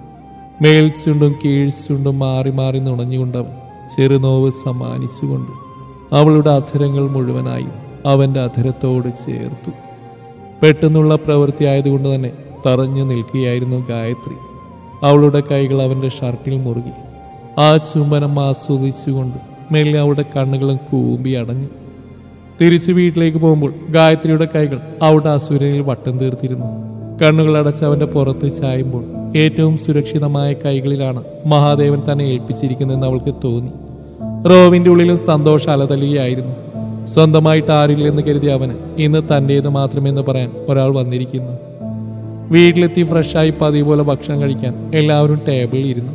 മേൽ ചുണ്ടും കീഴ് ചുണ്ടും മാറി മാറി നുണഞ്ഞുകൊണ്ടവൻ ചെറുനോവ് സമ്മാനിച്ചുകൊണ്ട് അവളുടെ അധരങ്ങൾ മുഴുവനായും അവന്റെ അധരത്തോട് ചേർത്തു പെട്ടെന്നുള്ള പ്രവൃത്തി ആയതുകൊണ്ട് തന്നെ തറഞ്ഞു നിൽക്കുകയായിരുന്നു ഗായത്രി അവളുടെ കൈകൾ അവന്റെ ഷർട്ടിൽ മുറുകി ആ ചുംബനം ആസ്വദിച്ചുകൊണ്ട് മെല്ലെ അവളുടെ കണ്ണുകളും കൂമ്പി അടഞ്ഞു തിരിച്ച് വീട്ടിലേക്ക് പോകുമ്പോൾ ഗായത്രിയുടെ കൈകൾ അവളുടെ അസുരനിൽ വട്ടം തീർത്തിരുന്നു കണ്ണുകൾ അടച്ച് അവന്റെ പുറത്ത് ചായുമ്പോൾ ഏറ്റവും സുരക്ഷിതമായ കൈകളിലാണ് മഹാദേവൻ തന്നെ ഏൽപ്പിച്ചിരിക്കുന്നതെന്ന് അവൾക്ക് തോന്നി റോവിന്റെ ഉള്ളിലും സന്തോഷം അലതല്ലുകയായിരുന്നു സ്വന്തമായിട്ട് ആരില്ലെന്ന് കരുതിയ അവന് ഇന്ന് തൻ്റേത് മാത്രമെന്ന് പറയാൻ ഒരാൾ വന്നിരിക്കുന്നു വീട്ടിലെത്തി ഫ്രഷായി പതിവ് പോലെ ഭക്ഷണം കഴിക്കാൻ എല്ലാവരും ടേബിളിൽ ഇരുന്നു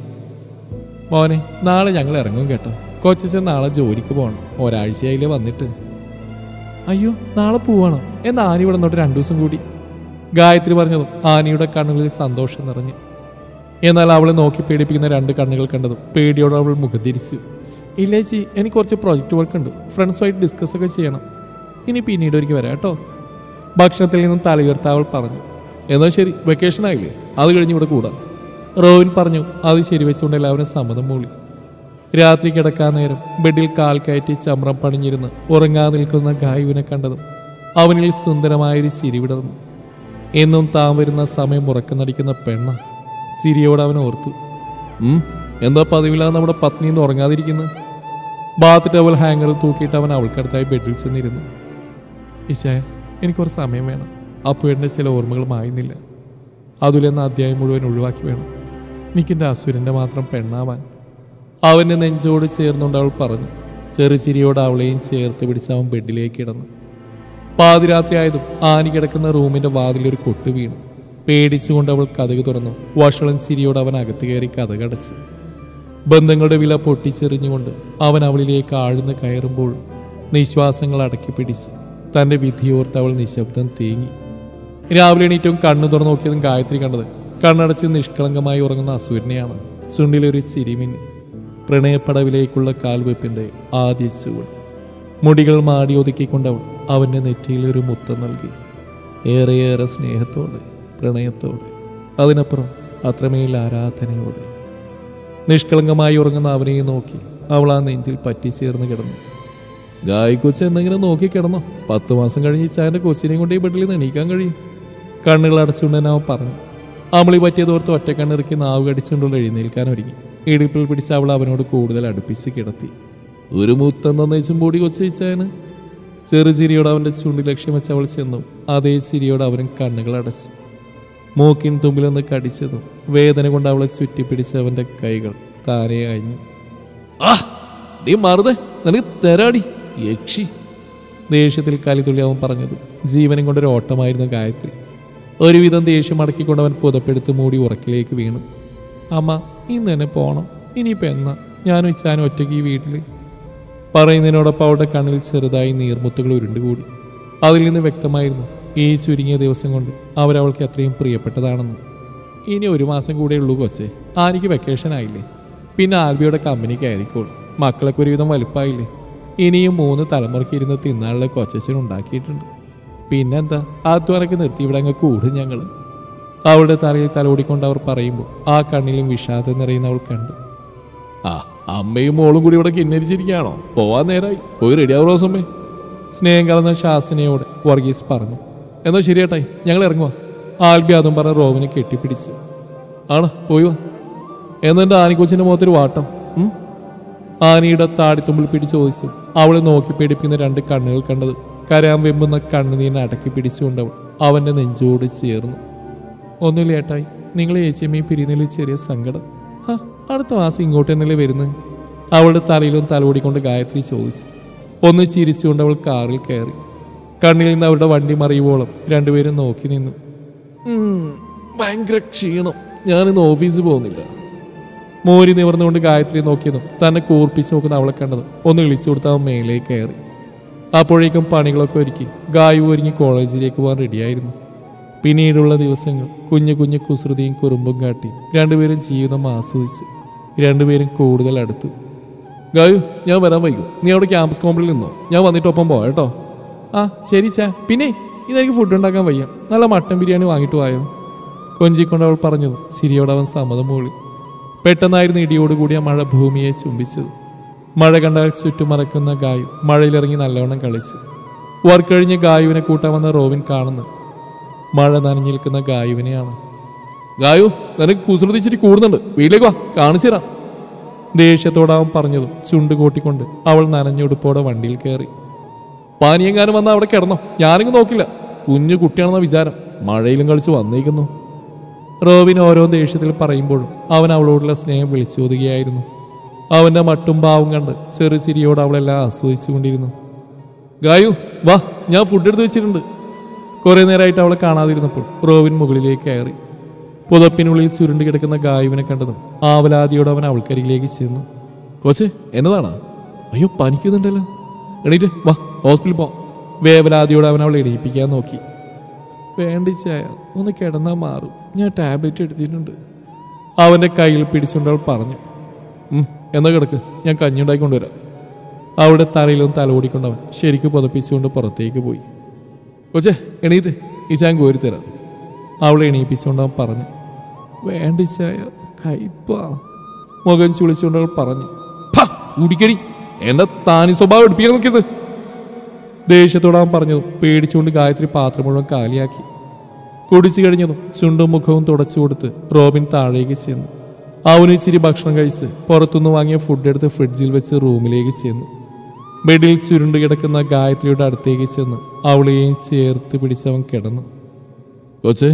മോനെ നാളെ ഞങ്ങൾ ഇറങ്ങും കേട്ടോ കൊച്ചച്ഛൻ നാളെ ജോലിക്ക് പോകണം ഒരാഴ്ചയായില്ലേ വന്നിട്ട് അയ്യോ നാളെ പോവാണോ എന്നാ ആനി ഇവിടെ നിന്നോട്ട് രണ്ടു ദിവസം കൂടി ഗായത്രി പറഞ്ഞതും ആനിയുടെ കണ്ണുകളിൽ സന്തോഷം നിറഞ്ഞു എന്നാൽ അവളെ നോക്കി പേടിപ്പിക്കുന്ന രണ്ട് കണ്ണുകൾ കണ്ടതും പേടിയോടെ അവൾ മുഖം തിരിച്ചു ഇല്ലേ ചി എനിക്ക് കുറച്ച് പ്രോജക്റ്റ് വർക്ക് ഉണ്ട് ഫ്രണ്ട്സുമായിട്ട് ഡിസ്കസ് ഒക്കെ ചെയ്യണം ഇനി പിന്നീട് ഒരിക്കൽ വരാം കേട്ടോ ഭക്ഷണത്തിൽ നിന്നും തലയുയർത്ത അവൾ പറഞ്ഞു എന്നാൽ ശരി വെക്കേഷൻ ആയില്ലേ അത് കഴിഞ്ഞ് ഇവിടെ കൂടാം റോവിൻ പറഞ്ഞു അത് ശരിവെച്ചുകൊണ്ട് എല്ലാവരും സമ്മതം മൂളി രാത്രി കിടക്കാൻ നേരം ബെഡിൽ കാൽ കയറ്റി ചമ്രം പണിഞ്ഞിരുന്ന് ഉറങ്ങാതെ നിൽക്കുന്ന ഗായുവിനെ കണ്ടതും അവനിൽ സുന്ദരമായൊരു ചിരി വിടർന്നു എന്നും താൻ വരുന്ന സമയം ഉറക്കം നടിക്കുന്ന പെണ്ണ ചിരിയോട് അവൻ ഓർത്തു ഉം, എന്താ പതിവില്ലാതെ നമ്മുടെ പത്നി ഇന്ന് ഉറങ്ങാതിരിക്കുന്നത് ബാത്ത് ടവൽ ഹാങ്ങറിൽ തൂക്കിയിട്ട് അവൻ അവൾക്കടുത്തായി ബെഡിൽ ചെന്നിരുന്നു ഇശായ എനിക്ക് കുറച്ച് സമയം വേണം അപ്പുവേട്ടൻ്റെ ചില ഓർമ്മകൾ മായുന്നില്ല അതുലെന്ന അധ്യായം മുഴുവൻ ഒഴിവാക്കി വേണം എനിക്കെൻ്റെ അസുരൻ്റെ മാത്രം പെണ്ണാവാൻ അവൻ്റെ നെഞ്ചോട് ചേർന്നുകൊണ്ട് അവൾ പറഞ്ഞു ചെറുചിരിയോട് അവളെയും ചേർത്ത് പിടിച്ച് അവൻ ബെഡിലേക്ക് കിടന്നു പാതിരാത്രി ആയതും ആനി കിടക്കുന്ന റൂമിന്റെ വാതിലൊരു കൊട്ട് വീണു പേടിച്ചുകൊണ്ട് അവൾ കഥക് തുറന്നു വഷളൻ ചിരിയോട് അവൻ അകത്ത് കയറി കഥകടച്ചു ബന്ധങ്ങളുടെ വില പൊട്ടിച്ചെറിഞ്ഞുകൊണ്ട് അവൻ അവളിലേക്ക് ആഴ്ന്ന് കയറുമ്പോൾ നിശ്വാസങ്ങൾ അടക്കി പിടിച്ച് തന്റെ വിധിയോർത്ത് അവൾ നിശബ്ദം തേങ്ങി രാവിലെ എണീറ്റവും കണ്ണു തുറന്നു നോക്കിയതും ഗായത്രി കണ്ടത് കണ്ണടച്ച് നിഷ്കളങ്കമായി ഉറങ്ങുന്ന അസൂരനെയാണ് ചുണ്ടിലൊരു ചിരിമിന്നി പ്രണയപ്പടവിലേക്കുള്ള കാൽവെപ്പിന്റെ ആദ്യ ചുവട് മുടികൾ മാടി ഒതുക്കിക്കൊണ്ടവൾ അവന്റെ നെറ്റിയിൽ ഒരു മുത്തം നൽകി ഏറെയേറെ സ്നേഹത്തോടെ പ്രണയത്തോടെ അതിനപ്പുറം അത്രമേൽ ആരാധനയോടെ നിഷ്കളങ്കമായി ഉറങ്ങുന്ന അവനെ നോക്കി അവൾ ആ നെഞ്ചിൽ പറ്റിച്ചേർന്ന് കിടന്നു ഗായി കൊച്ച് എന്തെങ്കിലും നോക്കി കിടന്നോ പത്ത് മാസം കഴിഞ്ഞ് ചായന്റെ കൊച്ചിനെയും കൊണ്ട് ഈ ബെഡിൽ നിന്ന് എണീക്കാൻ കഴിയും കണ്ണുകൾ അടച്ചുകൊണ്ട് തന്നെ അവൻ പറഞ്ഞു അമളി പറ്റിയതോർത്ത് ഒറ്റക്കണ്ണിറക്കി നാവ് കടിച്ചുകൊണ്ടുള്ള എഴുന്നേൽക്കാൻ ഒരുങ്ങി ഇടുപ്പിൽ പിടിച്ച് അവൾ അവനോട് കൂടുതൽ അടുപ്പിച്ച് കിടത്തി ഒരു മുത്തം തന്നേച്ചും കൂടി കൊച്ചയച്ചായന് ചെറുചിരിയോട് അവന്റെ ചുണ്ടിൽ ലക്ഷ്യം വെച്ച് അവൾ ചെന്നു അതേ ചിരിയോട് അവനും കണ്ണുകൾ അടച്ചു മൂക്കിൻ തുമ്പിലൊന്ന് കടിച്ചതും വേദന കൊണ്ട് അവളെ ചുറ്റിപ്പിടിച്ച അവന്റെ കൈകൾ താനെ അയഞ്ഞു ആ നീ മാറുതേ നിനക്ക് തരാടി യക്ഷി ദേഷ്യത്തിൽ കലിതുള്ളി അവൻ പറഞ്ഞതും ജീവനും കൊണ്ടൊരു ഓട്ടമായിരുന്നു ഗായത്രി ഒരുവിധം ദേഷ്യം അടക്കിക്കൊണ്ട് അവൻ പുതപ്പെടുത്ത് മൂടി ഉറക്കിലേക്ക് വീണു അമ്മ ഇന്ന് തന്നെ പോണം ഇനിയിപ്പോൾ എന്നാ ഞാനും ഇച്ചാനും ഒറ്റയ്ക്ക് ഈ വീട്ടിൽ പറയുന്നതിനോടൊപ്പം അവളുടെ കണ്ണിൽ ചെറുതായി നീർമുത്തുകൾ ഉരുണ്ടുകൂടി അതിൽ നിന്ന് വ്യക്തമായിരുന്നു ഈ ചുരുങ്ങിയ ദിവസം കൊണ്ട് അവരവൾക്ക് അത്രയും പ്രിയപ്പെട്ടതാണെന്ന് ഇനി ഒരു മാസം കൂടെ ഉള്ളൂ കൊച്ചേ ആനിക്ക് വെക്കേഷൻ ആയില്ലേ പിന്നെ ആൽബിയുടെ കമ്പനിക്ക് ആയിരിക്കോളും മക്കളൊക്കെ ഒരുവിധം വലുപ്പമായില്ലേ ഇനിയും മൂന്ന് തലമുറയ്ക്ക് ഇരുന്ന് തിന്നാനുള്ള കൊച്ചച്ഛൻ ഉണ്ടാക്കിയിട്ടുണ്ട് പിന്നെന്താ ആത്മാനൊക്കെ നിർത്തി ഇവിടെ അങ്ങ് കൂടും ഞങ്ങൾ അവളുടെ തലയിൽ തലോടിക്കൊണ്ട് അവർ പറയുമ്പോൾ ആ കണ്ണിലും വിഷാദം നിറയുന്ന അവൾ കണ്ടു ആ അമ്മയും മോളും കൂടി ഇവിടെ കിന്നരിച്ചിരിക്കുകയാണോ പോവാൻ നേരായി പോയി റെഡിയാവും റോസമ്മേ സ്നേഹം കലർന്ന ശാസനയോടെ വർഗീസ് പറഞ്ഞു എന്നാ ശരിയേട്ടായി ഞങ്ങൾ ഇറങ്ങുക ആൽബി അതും പറഞ്ഞ് റോവിനെ കെട്ടിപ്പിടിച്ചു ആണ് പോയി വാ എന്നെൻ്റെ ആനിക്കൊച്ചിൻ്റെ മുഖത്തൊരു വാട്ടം ഉം? ആനിയുടെ താടിത്തുമ്പിൽ പിടിച്ച് ചോദിച്ചു അവളെ നോക്കി പേടിപ്പിക്കുന്ന രണ്ട് കണ്ണുകൾ കണ്ടത് കരാൻ വെമ്പുന്ന കണ്ണുനീരിനെ അടക്കി പിടിച്ചുകൊണ്ട് അവൾ അവൻ്റെ നെഞ്ചോട് ചേർന്നു ഒന്നുമില്ല ഏട്ടായി നിങ്ങൾ ചേച്ചിയമ്മയും പിരിയുന്നതിൽ ചെറിയ സങ്കടം ഹാ അടുത്ത മാസം ഇങ്ങോട്ട് തന്നെയല്ലേ വരുന്നത് അവളുടെ തലയിലും തലോടിക്കൊണ്ട് ഗായത്രി ചോദിച്ചു ഒന്ന് ചിരിച്ചുകൊണ്ട് അവൾ കാറിൽ കയറി കണ്ണിൽ നിന്ന് അവരുടെ വണ്ടി മറിയുവോളം രണ്ടുപേരും നോക്കി നിന്നു ഉം, ഭയങ്കര ക്ഷീണം ഞാനിന്ന് ഓഫീസിൽ പോകുന്നില്ല മോരി നിവർന്നുകൊണ്ട് ഗായത്രി നോക്കിയതും തന്നെ കൂർപ്പിച്ച് നോക്കുന്ന അവളെ കണ്ടതും ഒന്ന് വിളിച്ചു കൊടുത്ത് അവൻ മേലേക്ക് കയറി അപ്പോഴേക്കും പണികളൊക്കെ ഒരുക്കി ഗായു ഒരുങ്ങി കോളേജിലേക്ക് പോകാൻ റെഡിയായിരുന്നു പിന്നീടുള്ള ദിവസങ്ങൾ കുഞ്ഞു കുഞ്ഞു കുസൃതിയും കുറുമ്പും കാട്ടി രണ്ടുപേരും ജീവിതം ആസ്വദിച്ച് രണ്ടുപേരും കൂടുതൽ അടുത്തു ഗായു ഞാൻ വരാൻ വൈകും നീ അവിടെ ക്യാമ്പസ് കോമ്പിൽ നിന്നോ ഞാൻ വന്നിട്ട് ഒപ്പം പോവാം കേട്ടോ ആ ശരി ചാ പിന്നെ ഇതെനിക്ക് ഫുഡ് ഉണ്ടാക്കാൻ വയ്യ നല്ല മട്ടൻ ബിരിയാണി വാങ്ങിയിട്ട് പോയോ കൊഞ്ചിക്കൊണ്ട് അവൾ പറഞ്ഞത് സിരിയോട് അവൻ സമ്മതം മൂളി പെട്ടെന്നായിരുന്നു ഇടിയോടുകൂടിയ മഴ ഭൂമിയെ ചുംബിച്ചത് മഴ കണ്ടാൽ ചുറ്റും മറക്കുന്ന ഗായു മഴയിലിറങ്ങി നല്ലവണ്ണം കളിച്ചു വർക്ക് കഴിഞ്ഞ് ഗായുവിനെ കൂട്ടാൻ വന്ന റോവിൻ കാണുന്നു മഴ നനഞ്ഞു നിൽക്കുന്ന ഗായുവിനെയാണ് ഗായു നിനക്ക് കുസൃതിച്ചിട്ട് കൂടുന്നുണ്ട് വീട്ടിലേക്ക് വാ കാണിച്ചു തരാം ദേഷ്യത്തോടെ അവൻ പറഞ്ഞതും ചുണ്ട് കൂട്ടിക്കൊണ്ട് അവൾ നനഞ്ഞുടുപ്പോടെ വണ്ടിയിൽ കയറി പാനീയങ്കാനും വന്നാൽ അവിടെ കിടന്നോ ഞാനിങ്ങ് നോക്കില്ല കുഞ്ഞു കുട്ടിയാണെന്ന വിചാരം മഴയിലും കളിച്ച് വന്നേക്കുന്നു റോവിൻ ഓരോ ദേഷ്യത്തിൽ പറയുമ്പോഴും അവൻ അവളോടുള്ള സ്നേഹം വിളിച്ചോതുകയായിരുന്നു അവന്റെ മട്ടും ഭാവം കണ്ട് ചെറു ചിരിയോട് അവളെല്ലാം ആസ്വദിച്ചുകൊണ്ടിരുന്നു ഗായു വാ ഞാൻ ഫുഡ് എടുത്ത് വെച്ചിട്ടുണ്ട് കുറെ നേരമായിട്ട് അവളെ കാണാതിരുന്നപ്പോൾ റോവിൻ മുകളിലേക്ക് കയറി പുതപ്പിനുള്ളിൽ ചുരുണ്ട് കിടക്കുന്ന ഗായുവിനെ കണ്ടതും ആവലാതിയോട് അവൻ അവൾക്കരികിലേക്ക് ചെന്നു കോച്ചെ എന്നതാണോ അയ്യോ പനിക്കുന്നുണ്ടല്ലോ എണീറ്റ് വാ ഹോസ്പിറ്റലിൽ പോ വേവലാതിയോട് അവൻ അവളെ എണീപ്പിക്കാൻ നോക്കി വേണ്ടിച്ചായ ഒന്ന് കിടന്നാൽ മാറും ഞാൻ ടാബ്ലറ്റ് എടുത്തിട്ടുണ്ട് അവൻ്റെ കയ്യിൽ പിടിച്ചുകൊണ്ട് അവൾ പറഞ്ഞു "ഉം, എന്നാ കിടക്ക് ഞാൻ കഞ്ഞി ഉണ്ടാക്കി കൊണ്ടുവരാം അവളുടെ തലയിലും തലോടിക്കൊണ്ടവൻ ശരിക്ക് പുതപ്പിച്ചുകൊണ്ട് പുറത്തേക്ക് പോയി കൊച്ചേ എണീറ്റ് ഈ ചാൻ കോരിത്തരാം അവളെ എണീപ്പിച്ചുകൊണ്ട് അവൻ പറഞ്ഞു വേണ്ടിച്ചായ കയ്പാ മുഖം ചുളിച്ചുകൊണ്ട് അവൾ പറഞ്ഞു ഫ, കുടിക്കടി എന്നെ താനി സ്വഭാവം എടുപ്പിക്കാൻ നോക്കിയത് ദേഷ്യത്തോടെ അവൻ പറഞ്ഞതും പേടിച്ചുകൊണ്ട് ഗായത്രി പാത്രം മുഴുവൻ കാലിയാക്കി കുടിച്ചു കഴിഞ്ഞതും ചുണ്ടും മുഖവും തുടച്ചു കൊടുത്ത് റോബിൻ താഴേക്ക് ചെന്നു അവന് ഇച്ചിരി ഭക്ഷണം കഴിച്ച് പുറത്തുനിന്ന് വാങ്ങിയ ഫുഡ് എടുത്ത് ഫ്രിഡ്ജിൽ വെച്ച് റൂമിലേക്ക് ചെന്നു ബെഡിൽ ചുരുണ്ട് കിടക്കുന്ന ഗായത്രിയുടെ അടുത്തേക്ക് ചെന്ന് അവളെയും ചേർത്ത് പിടിച്ചവൻ കിടന്നു കോച്ചെ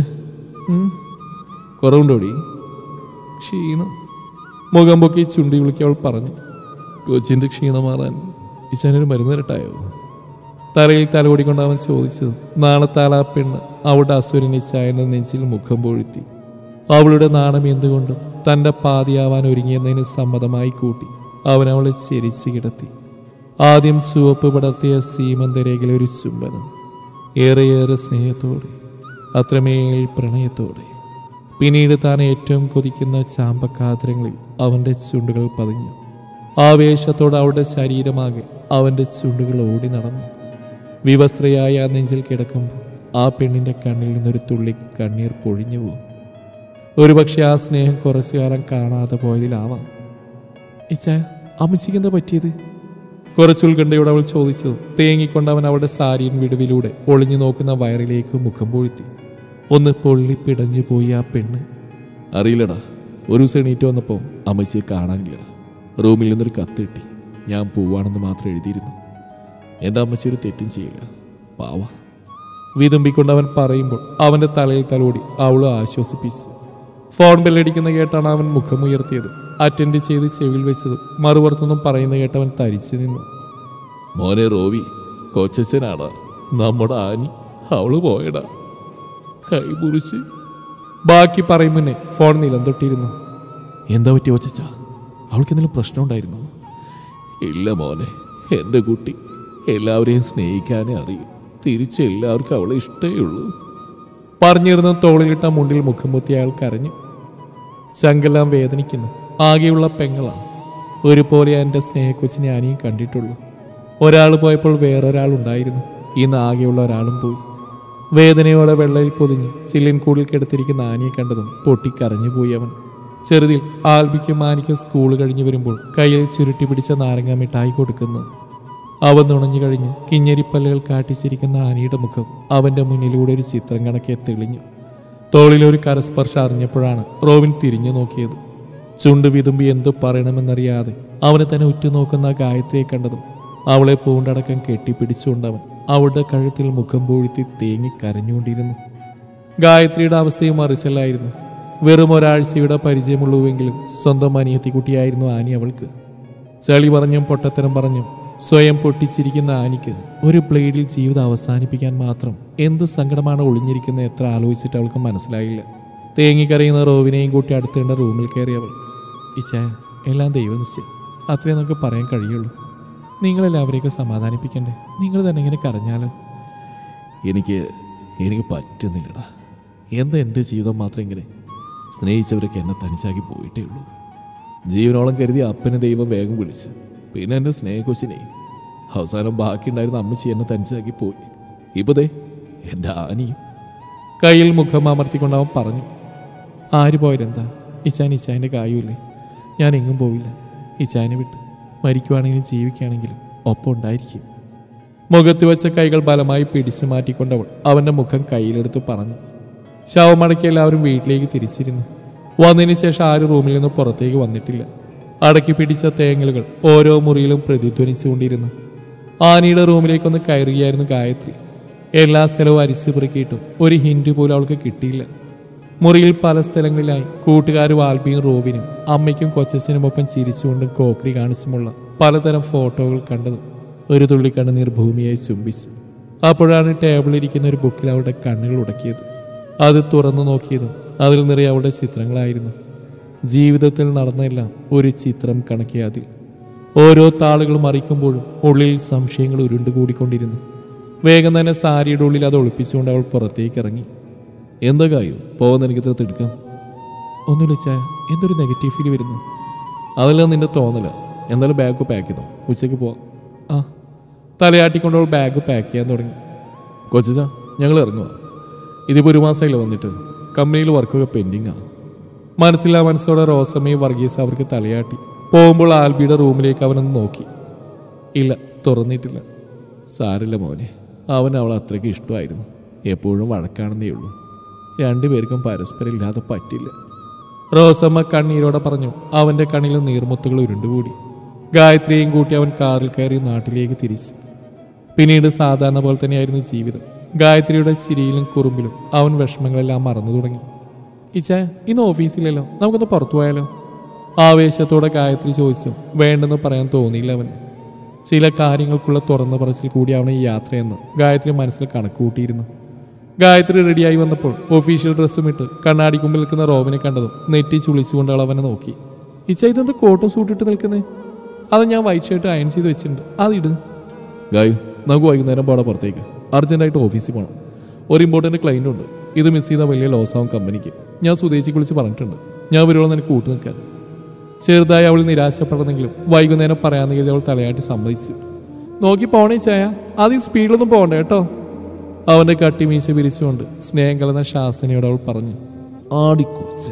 കുറവുണ്ടോടി ക്ഷീണം മുഖം പൊക്കി ചുണ്ടി വിളിക്കി അവൾ പറഞ്ഞു കോച്ചിന്റെ ക്ഷീണം മാറാൻ ഇച്ചാനൊരു മരുന്ന് തരട്ടായോ തലയിൽ തലോടിക്കൊണ്ട് അവൻ ചോദിച്ചത് നാണത്താൽ ആ പെണ്ണ് അവളുടെ അസുരനെ ചായന്റെ നെഞ്ചിൽ മുഖം പൊഴുത്തി അവളുടെ നാണം എന്തുകൊണ്ടും തന്റെ പാതിയാവാൻ ഒരുങ്ങിയെന്നതിന് സമ്മതമായി കൂട്ടി അവൻ അവളെ ചെരിച്ചു കിടത്തി ആദ്യം ചുവപ്പ് പടർത്തിയ സീമന്തരേഖയിലെ ഒരു ചുംബനം ഏറെയേറെ സ്നേഹത്തോടെ അത്രമേൽ പ്രണയത്തോടെ പിന്നീട് താൻ ഏറ്റവും കൊതിക്കുന്ന ചാമ്പക്കാതരങ്ങളിൽ അവൻ്റെ ചുണ്ടുകൾ പതിഞ്ഞു ആവേശത്തോടെ അവളുടെ ശരീരമാകെ അവൻ്റെ ചുണ്ടുകൾ ഓടി നടന്നു വിവസ്ത്രയായ ആ നെഞ്ചിൽ കിടക്കുമ്പോൾ ആ പെണ്ണിൻ്റെ കണ്ണിൽ നിന്നൊരു തുള്ളി കണ്ണീർ പൊഴിഞ്ഞു പോകും ഒരുപക്ഷെ ആ സ്നേഹം കുറച്ചു കാലം കാണാതെ പോയതിലാവാം ഇച്ച അമ്മച്ചിക്ക് എന്താ പറ്റിയത് കുറച്ച് ഉത്കണ്ഠയോട് അവൾ ചോദിച്ചു തേങ്ങിക്കൊണ്ട് അവൻ അവളുടെ സാരിയൻ വിടുവിലൂടെ ഒളിഞ്ഞു നോക്കുന്ന വയറിലേക്ക് മുഖം പൊഴുത്തി ഒന്ന് പൊള്ളി പിടഞ്ഞു പോയി ആ പെണ്ണ് അറിയില്ലടാ ഒരു ദിവസം എണീറ്റ് വന്നപ്പോൾ അമ്മച്ചിയെ കാണാനില്ല റൂമിൽ നിന്നൊരു കത്ത് കിട്ടി ഞാൻ പോവാണെന്ന് മാത്രം എഴുതിയിരുന്നു എൻ്റെ അമ്മച്ചി ഒരു തെറ്റും ചെയ്യില്ല പാവ വിതുമ്പിക്കൊണ്ട് അവൻ പറയുമ്പോൾ അവന്റെ തലയിൽ തലോടി അവൾ ആശ്വസിപ്പിച്ചു ഫോൺ ബെല്ലടിക്കുന്ന കേട്ടാണ് അവൻ മുഖമുയർത്തിയത് അറ്റൻഡ് ചെയ്ത് ചെവിയിൽ വെച്ചത് മറുപുറത്തൊന്നും പറയുന്ന കേട്ട് അവൻ തരിച്ചു നിന്നു മോനെ റോവി കൊച്ചച്ഛനാടാ നമ്മുടെ ആനി അവള് പോയടാ കൈ മുറിച്ച് ബാക്കി പറയും മുന്നേ ഫോൺ നിലം തൊട്ടിരുന്നു എന്താ പറ്റി കൊച്ചച്ച അവൾക്ക് എന്തെങ്കിലും പ്രശ്നം ഉണ്ടായിരുന്നോ ഇല്ല മോനെ എൻ്റെ കുട്ടി എല്ലാവരെയും സ്നേഹിക്കാനേ അറിയൂ തിരിച്ച് എല്ലാവർക്കും അവളെ ഇഷ്ടമേ ഉള്ളൂ പറഞ്ഞിരുന്ന തോളിലിട്ട മുണ്ടിൽ മുഖം പൊത്തി അയാൾ കരഞ്ഞു ചങ്കെല്ലാം വേദനിക്കുന്നു ആകെയുള്ള പെങ്ങളാണ് ഒരുപോലെ എൻ്റെ സ്നേഹക്കൊച്ചിനെ ആനിയും കണ്ടിട്ടുള്ളൂ ഒരാൾ പോയപ്പോൾ വേറൊരാൾ ഉണ്ടായിരുന്നു ഇന്ന് ആകെയുള്ള ഒരാളും പോയി വേദനയോടെ വെള്ളയിൽ പൊതിഞ്ഞ് ചില്ലിൻ കൂടിൽ കിടത്തിരിക്കുന്ന ആനിയെ കണ്ടതും പൊട്ടിക്കരഞ്ഞു പോയി അവൻ ചെറുതിൽ ആൽബിക്കും ആനിക്കും സ്കൂൾ കഴിഞ്ഞു വരുമ്പോൾ കയ്യിൽ ചുരുട്ടി പിടിച്ച നാരങ്ങ മിഠായി കൊടുക്കുന്നു അവൻ നുണഞ്ഞു കഴിഞ്ഞ് കിഞ്ഞരിപ്പല്ലുകൾ കാട്ടിച്ചിരിക്കുന്ന ആനിയുടെ മുഖം അവന്റെ മുന്നിലൂടെ ഒരു ചിത്രം കണക്കെ തെളിഞ്ഞു തോളിലൊരു കരസ്പർശം അറിഞ്ഞപ്പോഴാണ് റോവിൻ തിരിഞ്ഞു നോക്കിയത് ചുണ്ട് വിതുമ്പി എന്തു പറയണമെന്നറിയാതെ അവനെ തന്നെ ഉറ്റുനോക്കുന്ന ആ ഗായത്രിയെ കണ്ടതും അവളെ പൂണ്ടടക്കം കെട്ടിപ്പിടിച്ചുകൊണ്ടവൻ അവളുടെ കഴുത്തിൽ മുഖം പൂഴ്ത്തി തേങ്ങി കരഞ്ഞുകൊണ്ടിരുന്നു ഗായത്രിയുടെ അവസ്ഥയും മറിച്ചല്ലായിരുന്നു വെറും ഒരാഴ്ചയുടെ പരിചയമുള്ളൂവെങ്കിലും സ്വന്തം അനിയത്തിക്കുട്ടിയായിരുന്നു ആനി അവൾക്ക് ചളി പറഞ്ഞും പൊട്ടത്തരം പറഞ്ഞും സ്വയം പൊട്ടിച്ചിരിക്കുന്ന ആനിക്ക് ഒരു ബ്ലേഡിൽ ജീവിതം അവസാനിപ്പിക്കാൻ മാത്രം എന്ത് സങ്കടമാണ് ഒളിഞ്ഞിരിക്കുന്നത് എത്ര ആലോചിച്ചിട്ട് അവൾക്ക് മനസ്സിലായില്ല തേങ്ങിക്കരയുന്ന റോവിനെയും കൂട്ടി അടുത്തേണ്ട റൂമിൽ കയറി അവൾ ഇച്ച എല്ലാം ദൈവനിശ്ചയം അത്രേ നമുക്ക് പറയാൻ കഴിയുള്ളൂ നിങ്ങളെല്ലാവരെയൊക്കെ സമാധാനിപ്പിക്കണ്ടേ നിങ്ങൾ തന്നെ ഇങ്ങനെ കരഞ്ഞാലോ എനിക്ക് എനിക്ക് പറ്റുന്നില്ലടാ എന്താ എൻ്റെ ജീവിതം മാത്രം ഇങ്ങനെ സ്നേഹിച്ചവരൊക്കെ എന്നെ തനിച്ചാക്കി പോയിട്ടേ ഉള്ളൂ ജീവനോളം കരുതി അപ്പനെ ദൈവം വേഗം വിളിച്ച് പിന്നെ എൻ്റെ സ്നേഹക്കൊച്ചിനെ അവസാനം ബാക്കിയുണ്ടായിരുന്ന അമ്മച്ചി എന്നെ തനിച്ചാക്കി പോയി ഇപ്പൊ ദേ എൻ്റെ ആനിയും കയ്യിൽ മുഖം അമർത്തിക്കൊണ്ട് അവൻ പറഞ്ഞു ആര് പോയരെന്താ ഇച്ചാൻ ഇച്ചാൻ്റെ കായുമില്ലേ ഞാൻ എങ്ങും പോവില്ല ഇച്ചാനെ വിട്ട് മരിക്കുവാണെങ്കിലും ജീവിക്കുകയാണെങ്കിലും ഒപ്പം ഉണ്ടായിരിക്കും മുഖത്ത് വെച്ച കൈകൾ ബലമായി പിടിച്ചു മാറ്റിക്കൊണ്ടവൾ അവൻ്റെ മുഖം കയ്യിലെടുത്ത് പറഞ്ഞു ശവമടക്കി എല്ലാവരും വീട്ടിലേക്ക് തിരിച്ചിരുന്നു വന്നതിന് ശേഷം ആരും റൂമിൽ നിന്ന് പുറത്തേക്ക് വന്നിട്ടില്ല അടക്കി പിടിച്ച തേങ്ങലുകൾ ഓരോ മുറിയിലും പ്രതിധ്വനിച്ചുകൊണ്ടിരുന്നു ആനിയുടെ റൂമിലേക്കൊന്ന് കയറുകയായിരുന്നു ഗായത്രി എല്ലാ സ്ഥലവും അരിച്ചു പെറുക്കിയിട്ടും ഒരു ഹിൻഡ് പോലും അവൾക്ക് കിട്ടിയില്ല മുറിയിൽ പല സ്ഥലങ്ങളിലായി കൂട്ടുകാർ വാൽബിയും റോവിനും അമ്മയ്ക്കും കൊച്ചച്ഛനുമൊപ്പം ചിരിച്ചുകൊണ്ടും കോക്രി കാണിച്ചുമുള്ള പലതരം ഫോട്ടോകൾ കണ്ടതും ഒരു തുള്ളി കണ്ണുനീർ ഭൂമിയായി ചുംബിച്ചു അപ്പോഴാണ് ടേബിളിരിക്കുന്ന ഒരു ബുക്കിൽ അവളുടെ കണ്ണുകൾ ഉടക്കിയത് അത് തുറന്നു നോക്കിയതും അതിൽ നിറയെ അവളുടെ ചിത്രങ്ങളായിരുന്നു ജീവിതത്തിൽ നടന്നെല്ലാം ഒരു ചിത്രം കണക്കെ അതിൽ ഓരോ താളുകളും മറിക്കുമ്പോഴും ഉള്ളിൽ സംശയങ്ങൾ ഉരുണ്ടുകൂടിക്കൊണ്ടിരുന്നു വേഗം തന്നെ സാരിയുടെ ഉള്ളിൽ അത് ഒളിപ്പിച്ചുകൊണ്ട് അവൾ പുറത്തേക്ക് ഇറങ്ങി എന്താ കായോ പോകുന്ന എനിക്ക് തിടുക്കാം ഒന്നുമില്ല ചായ എന്തൊരു നെഗറ്റീവ് ഫീൽ വരുന്നു അതെല്ലാം നിന്റെ തോന്നല എന്തായാലും ബാഗ് പാക്ക് ചെയ്തോ ഉച്ചയ്ക്ക് പോവാം ആ തലയാട്ടിക്കൊണ്ട് അവൾ ബാഗ് പാക്ക് ചെയ്യാൻ തുടങ്ങി കൊച്ചാ ഞങ്ങൾ ഇറങ്ങുക ഇതിപ്പോൾ ഒരു മാസമായില്ല വന്നിട്ട് കമ്പനിയിൽ വർക്കൊക്കെ പെൻഡിങ്ങാണ് മനസ്സില്ലാ മനസ്സോടെ റോസമ്മയും വർഗീസ് അവർക്ക് തലയാട്ടി പോകുമ്പോൾ ആൽബിയുടെ റൂമിലേക്ക് അവനൊന്ന് നോക്കി ഇല്ല തുറന്നിട്ടില്ല സാരില്ല മോനെ അവൻ അവൾ അത്രയ്ക്ക് ഇഷ്ടമായിരുന്നു എപ്പോഴും വഴക്കാണെന്നേ ഉള്ളൂ രണ്ടുപേർക്കും പരസ്പരം ഇല്ലാതെ പറ്റില്ല റോസമ്മ കണ്ണീരോടെ പറഞ്ഞു അവന്റെ കണ്ണിൽ നീർമുത്തുകൾ ഉരുണ്ടുകൂടി ഗായത്രിയെയും കൂട്ടി അവൻ കാറിൽ കയറി നാട്ടിലേക്ക് തിരിച്ചു പിന്നീട് സാധാരണ പോലെ തന്നെയായിരുന്നു ജീവിതം ഗായത്രിയുടെ ചിരിയിലും കുറുമ്പിലും അവൻ വിഷമങ്ങളെല്ലാം മറന്നു തുടങ്ങി ഇച്ച ഇന്ന് ഓഫീസിലല്ലോ നമുക്കൊന്ന് പുറത്തു പോയാലോ ആവേശത്തോടെ ഗായത്രി ചോദിച്ചു വേണ്ടെന്ന് പറയാൻ തോന്നിയില്ല അവന് ചില കാര്യങ്ങൾക്കുള്ള തുറന്ന പറച്ചിൽ കൂടിയാണ് ഈ യാത്രയെന്ന് ഗായത്രി മനസ്സിൽ കണക്കുകൂട്ടിയിരുന്നു ഗായത്രി റെഡിയായി വന്നപ്പോൾ ഒഫീഷ്യൽ ഡ്രസ്സും ഇട്ട് കണ്ണാടി കുമ്പിൽ നിൽക്കുന്ന റോബിനെ കണ്ടതും നെറ്റി ചുളിച്ചുകൊണ്ട് അവൾ അവനെ നോക്കി ഇച്ച ഇതെന്താ കോട്ടും സൂട്ടിട്ട് നിൽക്കുന്നേ അത് ഞാൻ വൈറ്റ് ഷർട്ട് അയൺ ചെയ്ത് വെച്ചിട്ടുണ്ട് അതിട് ഗായ് നമുക്ക് വൈകുന്നേരം പോടാ പുറത്തേക്ക് അർജന്റായിട്ട് ഓഫീസിൽ പോകണം ഒരു ഇമ്പോർട്ടൻറ്റ് ക്ലയൻ്റ് ഉണ്ട് ഇത് മിസ് ചെയ്താൽ വലിയ ലോസ് ആവും കമ്പനിക്ക് ഞാൻ സ്വദേശിക്ക് വിളിച്ച് പറഞ്ഞിട്ടുണ്ട് ഞാൻ വരുവോളം നിനക്ക് കൂട്ടു നിൽക്കാൻ ചെറുതായി അവൾ നിരാശപ്പെടുന്നെങ്കിലും വൈകുന്നേരം പറയാമെന്ന് കരുതി അവൾ തലയാട്ടി സമ്മതിച്ചു നോക്കി പോണേ ചായ അത് ഈ സ്പീഡിലൊന്നും പോകണ്ട കേട്ടോ അവന്റെ കട്ടി മീശ പിരിച്ചുകൊണ്ട് സ്നേഹം കലർന്ന ശാസനയോട് അവൾ പറഞ്ഞു ആടിക്കൂച്ചേ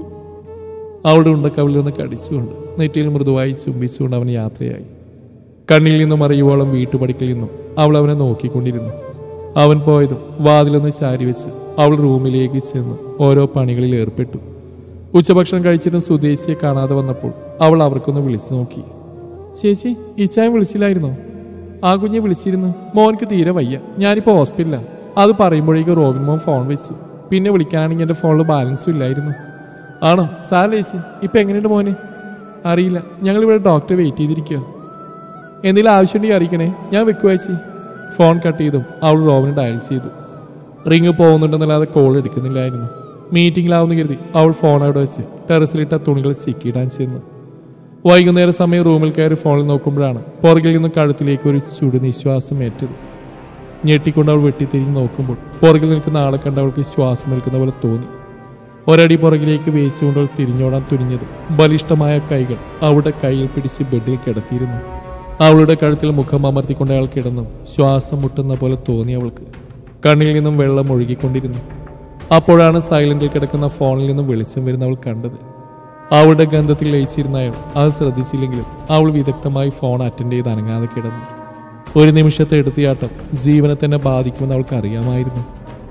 അവളുടെ ഉണ്ടക്കവിൽ നിന്ന് കടിച്ചുകൊണ്ട് നെറ്റിയിൽ മൃദുവായി ചുംബിച്ചുകൊണ്ട് അവൻ യാത്രയായി കണ്ണിൽ നിന്നും അറിയുവോളം വീട്ടുപടിക്കൽ നിന്നും അവൾ അവനെ നോക്കിക്കൊണ്ടിരുന്നു അവൻ പോയതും വാതിലൊന്ന് ചാരി വെച്ച് അവൾ റൂമിലേക്ക് ചെന്ന് ഓരോ പണികളിൽ ഏർപ്പെട്ടു ഉച്ചഭക്ഷണം കഴിച്ചിട്ടും സുദേശിയെ കാണാതെ വന്നപ്പോൾ അവൾ അവർക്കൊന്ന് വിളിച്ചു നോക്കി ചേച്ചി ഇച്ചായ വിളിച്ചില്ലായിരുന്നോ ആ കുഞ്ഞെ വിളിച്ചിരുന്നു മോനക്ക് തീരെ വയ്യ ഞാനിപ്പോൾ ഹോസ്പിറ്റലിലാണ് അത് പറയുമ്പോഴേക്കും റോബിൻ മോൻ ഫോൺ വെച്ചു പിന്നെ വിളിക്കാണെങ്കിൽ എൻ്റെ ഫോണിൽ ബാലൻസും ഇല്ലായിരുന്നു ആണോ സാറില്ല ചേച്ചി ഇപ്പം എങ്ങനെയുണ്ട് മോന് അറിയില്ല ഞങ്ങളിവിടെ ഡോക്ടറെ വെയിറ്റ് ചെയ്തിരിക്കുക എന്തെങ്കിലും ആവശ്യമുണ്ടെങ്കിൽ അറിയിക്കണേ ഞാൻ വെക്കുക ചേച്ചി ഫോൺ കട്ട് ചെയ്തും അവൾ റോബിന് ഡയൽ ചെയ്തു റിങ് പോകുന്നുണ്ടെന്നല്ലാതെ കോൾ എടുക്കുന്നില്ലായിരുന്നു മീറ്റിംഗിലാവുന്ന കരുതി അവൾ ഫോൺ അവിടെ വെച്ച് ടെറസിലിട്ട തുണികൾ ചിക്കിയിടാൻ ചെന്നു വൈകുന്നേര സമയം റൂമിൽ കയറി ഫോണിൽ നോക്കുമ്പോഴാണ് പുറകിൽ നിന്ന് കഴുത്തിലേക്ക് ഒരു ചുടു നിശ്വാസം ഏറ്റത് ഞെട്ടിക്കൊണ്ട് അവൾ വെട്ടിത്തിരിഞ്ഞ് നോക്കുമ്പോൾ പുറകിൽ നിൽക്കുന്ന ആളെ കണ്ട് അവൾക്ക് ശ്വാസം നിൽക്കുന്ന പോലെ തോന്നി ഒരടി പുറകിലേക്ക് വേയിച്ചുകൊണ്ട് അവൾ തിരിഞ്ഞോടാൻ തുനിഞ്ഞത് ബലിഷ്ടമായ കൈകൾ അവളുടെ കയ്യിൽ പിടിച്ച് ബെഡിൽ കിടത്തിയിരുന്നു അവളുടെ കഴുത്തിൽ മുഖം അമർത്തിക്കൊണ്ട് അയാൾ കിടന്നു ശ്വാസം മുട്ടുന്ന പോലെ തോന്നി അവൾക്ക് കണ്ണിൽ നിന്നും വെള്ളം ഒഴുകിക്കൊണ്ടിരുന്നു അപ്പോഴാണ് സൈലന്റിൽ കിടക്കുന്ന ഫോണിൽ നിന്നും വെളിച്ചം വരുന്ന അവൾ കണ്ടത് അവളുടെ ഗന്ധത്തിൽ ലയിച്ചിരുന്ന അയാൾ അത് ശ്രദ്ധിച്ചില്ലെങ്കിലും അവൾ വിദഗ്ധമായി ഫോൺ അറ്റൻഡ് ചെയ്ത് അനങ്ങാതെ കിടന്നു ഒരു നിമിഷത്തെ എടുത്തിയാട്ടം ജീവനെ തന്നെ ബാധിക്കുമെന്ന് അവൾക്ക് അറിയാമായിരുന്നു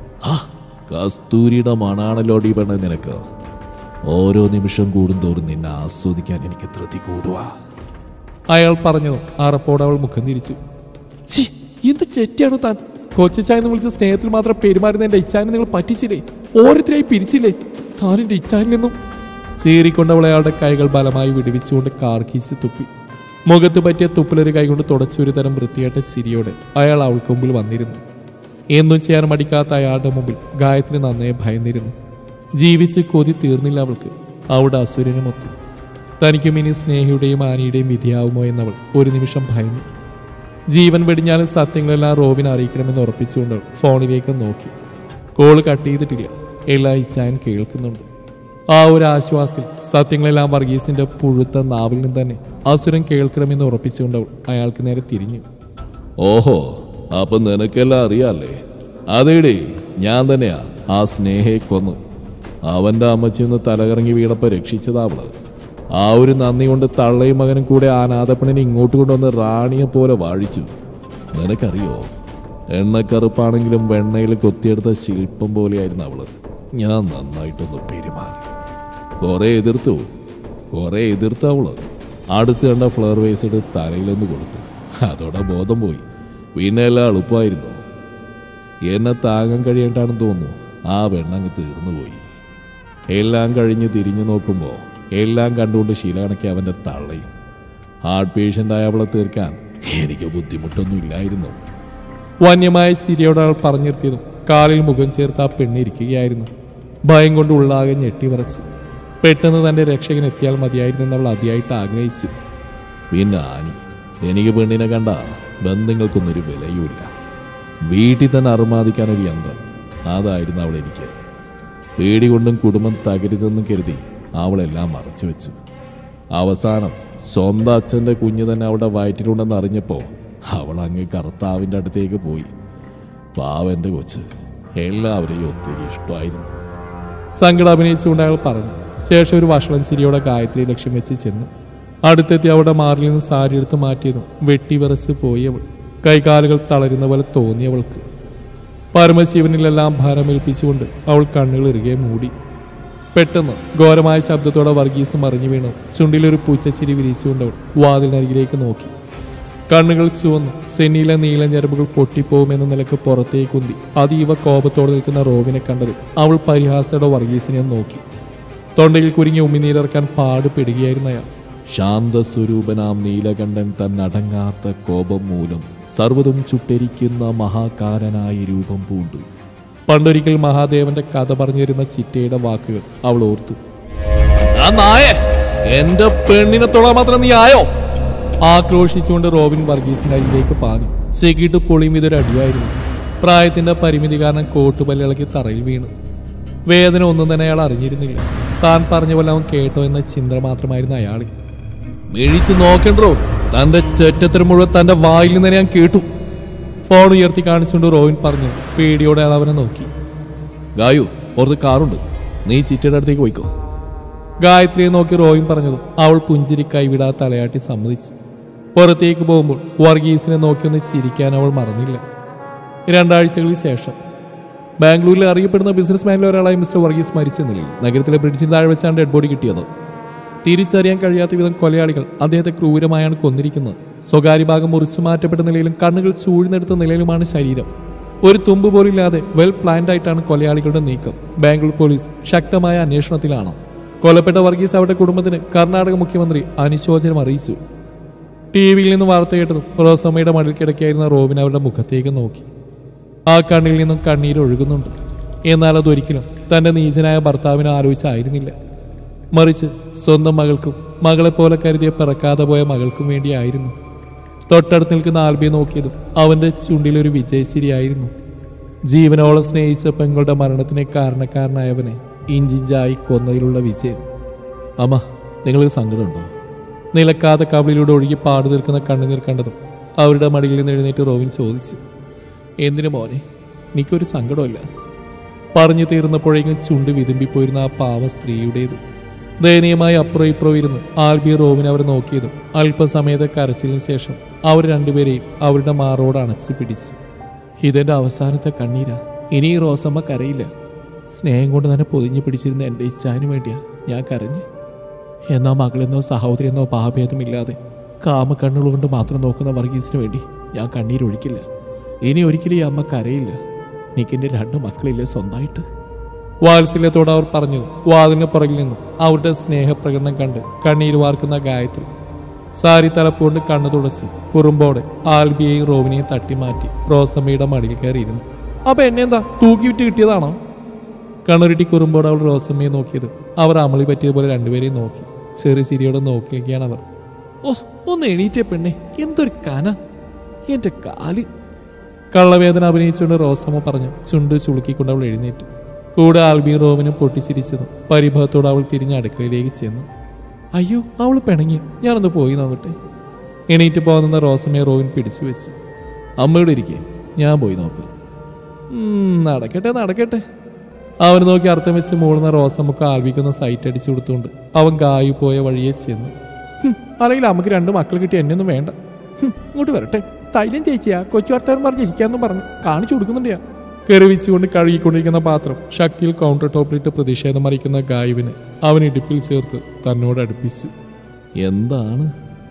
കസ്തൂരിയുടെ മണാണല്ലോ ഡീ പെണ്ണ നിനക്ക് ഓരോ നിമിഷം കൂടുന്തോറും നിന്നെ ആസ്വദിക്കാൻ എനിക്ക് ധൃതി കൂടുവാ അയാൾ പറഞ്ഞതും അറപ്പോടെ അവൾ മുഖം തിരിച്ചു "ഛി, എന്ത് ചെറ്റിയാണ് താൻ കൊച്ചായെന്ന് വിളിച്ച സ്നേഹത്തിൽ മാത്രം പെരുമാറുന്ന എന്റെ ഇച്ചാനെ നിങ്ങൾ പറ്റിച്ചില്ലേ ഓരോരുത്തരായി പിരിച്ചില്ലേ താൻ എന്റെ ഇച്ചാനിൽ നിന്നും ചീറിക്കൊണ്ട് അവൾ അയാളുടെ കൈകൾ ബലമായി വിടുവിച്ചുകൊണ്ട് കാർക്കീച്ച് തുപ്പി മുഖത്ത് പറ്റിയ തുപ്പിലൊരു കൈകൊണ്ട് തുടച്ചൊരു തരം വൃത്തിയായിട്ട ചിരിയോടെ അയാൾ അവൾക്ക് മുമ്പിൽ വന്നിരുന്നു എന്നും ചെയ്യാൻ മടിക്കാത്ത അയാളുടെ മുമ്പിൽ ഗായത്രി നന്നേ ഭയന്നിരുന്നു ജീവിച്ച് കൊതി തീർന്നില്ല അവൾക്ക് അവളുടെ അസുരനുമൊത്ത് തനിക്കും ഇനി സ്നേഹിയുടെയും ആനിയുടെയും വിധിയാവുമോ എന്നവൾ ഒരു നിമിഷം ഭയന്നു ജീവൻ വെടിഞ്ഞാലും സത്യങ്ങളെല്ലാം റോബിനെ അറിയിക്കണമെന്ന് ഉറപ്പിച്ചുകൊണ്ട് അവൾ ഫോണിലേക്ക് നോക്കി കോള് കട്ട് ചെയ്തിട്ടില്ല എല്ലാ ഇച്ഛായൻ കേൾക്കുന്നുണ്ട് ആ ഒരു ആശ്വാസത്തിൽ സത്യങ്ങളെല്ലാം വർഗീസിന്റെ പുഴുത്ത നാവിൽ നിന്ന് തന്നെ അസുരൻ കേൾക്കണമെന്ന് ഉറപ്പിച്ചുകൊണ്ട് അവൾ അയാൾക്ക് നേരെ തിരിഞ്ഞു ഓഹോ അപ്പൊ നിനക്കെല്ലാം അറിയാല്ലേ അതേടേ ഞാൻ തന്നെയാ ആ സ്നേഹയെ കൊന്നു അവന്റെ അമ്മച്ചിന്ന് തലകറങ്ങി വീണപ്പോ രക്ഷിച്ചതാ അവള് ആ ഒരു നന്ദി കൊണ്ട് തള്ളയും മകനും കൂടെ ആ നാദപ്പണിനെ ഇങ്ങോട്ട് കൊണ്ടുവന്ന് റാണിയെ പോലെ വാഴിച്ചു നിനക്കറിയോ എണ്ണക്കറുപ്പാണെങ്കിലും വെണ്ണയിൽ കൊത്തിയെടുത്ത ശില്പം പോലെയായിരുന്നു അവള് ഞാൻ നന്നായിട്ടൊന്ന് പെരുമാറി കുറെ എതിർത്തു കുറെ എതിർത്ത് അവള് അടുത്ത് കണ്ട ഫ്ലവർ വേസ് എടുത്ത് തലയിലൊന്ന് കൊടുത്തു അതോടെ ബോധം പോയി പിന്നെ എല്ലാം എളുപ്പമായിരുന്നു എന്നെ താങ്ങാൻ കഴിയേണ്ടാണെന്ന് തോന്നുന്നു ആ വെണ്ണങ്ങ് തീർന്നു പോയി എല്ലാം കഴിഞ്ഞ് തിരിഞ്ഞു നോക്കുമ്പോൾ എല്ലാം കണ്ടുകൊണ്ട് ശീലകണക്കി അവൻ്റെ തള്ളയും ഹാർട്ട് പേഷ്യൻ്റായ അവളെ തീർക്കാൻ എനിക്ക് ബുദ്ധിമുട്ടൊന്നും ഇല്ലായിരുന്നു വന്യമായ ചിരിയോടെ അവൾ പറഞ്ഞു നിർത്തിയതും കാലിൽ മുഖം ചേർത്ത് ആ പെണ്ണിരിക്കുകയായിരുന്നു ഭയം കൊണ്ട് ഉള്ളാകെ ഞെട്ടിവറച്ചു പെട്ടെന്ന് തന്റെ രക്ഷകൻ എത്തിയാൽ മതിയായിരുന്നെന്ന് അവൾ അതിയായിട്ട് ആഗ്രഹിച്ചു പിന്നെ ആനി എനിക്ക് പെണ്ണിനെ കണ്ട ബന്ധങ്ങൾക്കൊന്നൊരു വിലയുമില്ല വീട്ടിൽ തന്നെ അറുമാദിക്കാൻ ഒരു യന്ത്രം അതായിരുന്നു അവൾ എനിക്ക് പേടി കൊണ്ടും കുടുംബം തകരുതെന്നും കരുതി അവളെല്ലാം മറച്ചു വെച്ചു അവസാനം സ്വന്തം അച്ഛൻ്റെ കുഞ്ഞ് തന്നെ അവളുടെ വയറ്റിലുണ്ടെന്ന് അറിഞ്ഞപ്പോൾ അവൾ അങ്ങ് കർത്താവിൻ്റെ അടുത്തേക്ക് പോയി പാവൻ്റെ കൊച്ച് എല്ലാവരെയും ഒത്തിരി ഇഷ്ടമായിരുന്നു സങ്കടം അഭിനയിച്ചുകൊണ്ട് അയാൾ പറഞ്ഞു ശേഷം ഒരു വഷളൻ ചിരിയോടെ ഗായത്രി ലക്ഷ്യം വെച്ച് ചെന്നു അടുത്തെത്തി അവളുടെ മാറിൽ നിന്ന് സാരി എടുത്ത് മാറ്റിയതും വെട്ടി വിറച്ച് പോയി അവൾ കൈകാലുകൾ തളരുന്ന പോലെ തോന്നിയവൾക്ക് പരമശിവനിലെല്ലാം ഭാരമേൽപ്പിച്ചുകൊണ്ട് അവൾ കണ്ണുകൾ ഇറുകെ മൂടി പെട്ടെന്ന് ഘോരമായ ശബ്ദത്തോടെ വർഗീസ് മറിഞ്ഞു വീണു ചുണ്ടിലൊരു പൂച്ചച്ചിരി വിരിച്ചുകൊണ്ട് അവൾ വാതിലിനരികിലേക്ക് നോക്കി കണ്ണുകൾ ചുവന്നു സെന്നിയിലെ നീല ഞരമ്പുകൾ പൊട്ടിപ്പോകുമെന്ന നിലക്ക് പുറത്തേക്ക് ഉന്തി അതീവ കോപത്തോടെ നിൽക്കുന്ന റോബിനെ കണ്ടത് അവൾ പരിഹാസത്തോടെ വർഗീസിനെ നോക്കി തൊണ്ടയിൽ കുരുങ്ങി ഉമ്മിനീരിറക്കാൻ പാടുപെടുകയായിരുന്നു അയാൾ ശാന്തസ്വരൂപനാം നീലകണ്ഠൻ തന്നടങ്ങാത്ത കോപം മൂലം സർവ്വതും ചുട്ടരിക്കുന്ന മഹാകാരനായ രൂപം പൂണ്ടു പണ്ടൊരിക്കൽ മഹാദേവന്റെ കഥ പറഞ്ഞു തരുന്ന ചിറ്റയുടെ വാക്കുകൾ അവൾ ഓർത്തു എന്റെ പെണ്ണിനെ തൊടാൻ മാത്രം നീ ആയോ ആക്രോശിച്ചുകൊണ്ട് റോബിൻ വർഗീസിന്റെ അരികിലേക്ക് പാഞ്ഞു ചെകിട്ട് പൊളിയും ഇതൊരു അടിയായിരുന്നു പ്രായത്തിന്റെ പരിമിതി കാരണം കോട്ടുപല്ലിളക്കി തറയിൽ വീണു വേദന ഒന്നും തന്നെ അയാൾ അറിഞ്ഞിരുന്നില്ല താൻ പറഞ്ഞ പോലെ അവൻ കേട്ടോ എന്ന ചിന്ത മാത്രമായിരുന്നു അയാളിൽ മിഴിച്ച് നോക്കണ്ടോ തന്റെ ചെറ്റത്തരം മുഴുവൻ തന്റെ വായിൽ നിന്ന് ഞാൻ കേട്ടു ഫോൺ ഉയർത്തി കാണിച്ചുകൊണ്ട് റോവിൻ പറഞ്ഞു പേടിയോടെ അയാൾ അവനെ നോക്കി ഗായു പുറത്ത് കാറുണ്ട് നീ ചിറ്റയുടെ അടുത്തേക്ക് പോയിക്കോ ഗായത്രിയെ നോക്കി റോയിൻ പറഞ്ഞതും അവൾ പുഞ്ചിരി കൈവിടാതെ തലയാട്ടി സമ്മതിച്ചു പുറത്തേക്ക് പോകുമ്പോൾ വർഗീസിനെ നോക്കി ഒന്ന് ചിരിക്കാൻ അവൾ മറന്നില്ല രണ്ടാഴ്ചകൾക്ക് ശേഷം ബാംഗ്ലൂരിൽ അറിയപ്പെടുന്ന ബിസിനസ്മാനിലെ ഒരാളായ മിസ്റ്റർ വർഗീസ് മരിച്ച നിലയിൽ നഗരത്തിലെ ബ്രിഡ്ജിന് താഴെ വെച്ചാണ് ഡെഡ് ബോഡി കിട്ടിയത് തിരിച്ചറിയാൻ കഴിയാത്ത വിധം കൊലയാളികൾ അദ്ദേഹത്തെ ക്രൂരമായാണ് കൊന്നിരിക്കുന്നത് സ്വകാര്യ ഭാഗം മുറിച്ചു മാറ്റപ്പെട്ട നിലയിലും കണ്ണുകൾ ചൂഴ്ന്നെടുത്ത നിലയിലുമാണ് ശരീരം ഒരു തുമ്പ് പോലില്ലാതെ വെൽ പ്ലാൻഡ് ആയിട്ടാണ് കൊലയാളികളുടെ നീക്കം ബാംഗ്ലൂർ പോലീസ് ശക്തമായ അന്വേഷണത്തിലാണ് കൊലപ്പെട്ട വർഗീസ് അവരുടെ കുടുംബത്തിന് കർണാടക മുഖ്യമന്ത്രി അനുശോചനം അറിയിച്ചു ടി വിയിൽ നിന്ന് വാർത്ത കേട്ടതും റോസമ്മയുടെ മടിൽ കിടക്കിയായിരുന്ന റോബിൻ അവരുടെ മുഖത്തേക്ക് നോക്കി ആ കണ്ണിൽ നിന്നും കണ്ണീര് ഒഴുകുന്നുണ്ട് എന്നാൽ അതൊരിക്കലും തന്റെ നീചനായ ഭർത്താവിനെ ആലോചിച്ചായിരുന്നില്ല മറിച്ച് സ്വന്തം മകൾക്കും മകളെപ്പോലെ കരുതിയ പിറക്കാതെ പോയ മകൾക്കും വേണ്ടിയായിരുന്നു തൊട്ടടുത്ത് നിൽക്കുന്ന ആൽബിയെ നോക്കിയതും അവന്റെ ചുണ്ടിലൊരു വിജയശ്ശിരിയായിരുന്നു ജീവനോളം സ്നേഹിച്ച പെങ്ങളുടെ മരണത്തിന് കാരണക്കാരനായവനെ ഇഞ്ചിഞ്ചായി കൊന്നതിലുള്ള വിജയം അമ്മ നിങ്ങൾക്ക് സങ്കടമുണ്ടോ നിലക്കാതെ കവിളിലൂടെ ഒഴുകി പാടു തീർക്കുന്ന കണ്ണുനീർ കണ്ടതും അവരുടെ മടിയിൽ നിന്ന് എഴുന്നേറ്റ് റോവിൻ ചോദിച്ചു എന്തിനു മോനെ എനിക്കൊരു സങ്കടമില്ല പറഞ്ഞു തീർന്നപ്പോഴേക്കും ചുണ്ട് വിതുമ്പിപ്പോയിരുന്ന ആ പാവ സ്ത്രീയുടേത് ദയനീയമായി അപ്പുറം ഇപ്പുറം ഇരുന്ന് ആൽബി റോവിൻ അവരെ നോക്കിയതും അല്പസമയത്തെ കരച്ചിലിന് ശേഷം അവർ രണ്ടുപേരെയും അവരുടെ മാറോട് അണച്ചു പിടിച്ചു ഇതെന്റെ അവസാനത്തെ കണ്ണീരാ ഇനി ഈ റോസമ്മ കരയില്ല സ്നേഹം കൊണ്ട് തന്നെ പൊതിഞ്ഞു പിടിച്ചിരുന്ന എൻ്റെ ഇച്ഛാന് വേണ്ടിയാ ഞാൻ കരഞ്ഞ് എന്നാ മകളെന്നോ സഹോദരിയെന്നോ പാഭേദമില്ലാതെ കാമക്കണ്ണുകൾ കൊണ്ട് മാത്രം നോക്കുന്ന വർഗീസിന് വേണ്ടി ഞാൻ കണ്ണീരൊഴിക്കില്ല ഇനി ഒരിക്കലും ഈ അമ്മ കരയില്ല നിക്കിന്റെ രണ്ട് മക്കളില്ലേ സ്വന്തമായിട്ട് വാത്സല്യത്തോടെ അവർ പറഞ്ഞു വാതിലിന് പുറകിൽ നിന്നും അവരുടെ സ്നേഹപ്രകടനം കണ്ട് കണ്ണീര് വാർക്കുന്ന ഗായത്രി സാരി തലപ്പുകൊണ്ട് കണ്ണു തുടച്ച് കുറുമ്പോടെ ആൽബിയെയും റോവിനെയും തട്ടിമാറ്റി റോസമ്മയുടെ മടിയിൽ കയറിയിരുന്നു അപ്പൊ എന്നെ എന്താ തൂക്കി വിട്ട് കിട്ടിയതാണോ കണ്ണുരുട്ടി കുറുമ്പോടെ അവൾ റോസമ്മയെ നോക്കിയത് അവർ അമളി പറ്റിയതുപോലെ രണ്ടുപേരെയും നോക്കി ചെറിയ ചിരിയോടെ നോക്കി നിൽക്കുകയാണ് അവർ ഓ ഒന്ന് എണീറ്റേ പെണ്ണെ എന്തൊരു കന എന്റെ കാല് കള്ളവേദന അഭിനയിച്ചുകൊണ്ട് റോസമ്മ പറഞ്ഞു ചുണ്ട് ചുളുക്കിക്കൊണ്ട് അവൾ എഴുന്നേറ്റു കൂടെ ആൽബിയും റോമിനും പൊട്ടിച്ചിരിച്ചതും പരിഭവത്തോടെ അവൾ തിരിഞ്ഞ് അടുക്കളയിലേക്ക് ചെന്നു അയ്യോ അവൾ പിണങ്ങി ഞാനൊന്ന് പോയി നോക്കട്ടെ എണീറ്റ് പോകുന്ന റോസമ്മയെ റോവിൻ പിടിച്ചു വെച്ച് അമ്മയോട് ഇരിക്കേ ഞാൻ പോയി നോക്കാം ഉം, നടക്കട്ടെ നടക്കട്ടെ അവൻ നോക്കി അർത്ഥം വെച്ച് മൂളുന്ന റോസമ്മക്ക് ആൽവിക്കൊന്ന് സൈറ്റ് അടിച്ചു കൊടുത്തുകൊണ്ട് അവൻ ഗായു പോയ വഴിയെ ചെന്നു ഹും, അല്ലെങ്കിൽ അമ്മക്ക് രണ്ട് മക്കൾ കിട്ടി എന്നെയൊന്നും വേണ്ട ഹും, ഇങ്ങോട്ട് വരട്ടെ തൈലം ചേച്ചിയാ കൊച്ചു വർത്താനം പറഞ്ഞ് ഇരിക്കാന്ന് പറഞ്ഞു കാണിച്ചു കൊടുക്കുന്നുണ്ട് ഞാൻ കെറിവിച്ചുകൊണ്ട് കഴുകിക്കൊണ്ടിരിക്കുന്ന പാത്രം ശക്തിയിൽ കൗണ്ടർ ടോപ്പിലിട്ട് പ്രതിഷേധം അറിയിക്കുന്ന ഗായുവിനെ അവൻ ഇടുപ്പിൽ ചേർത്ത് തന്നോട് അടുപ്പിച്ചു എന്താണ്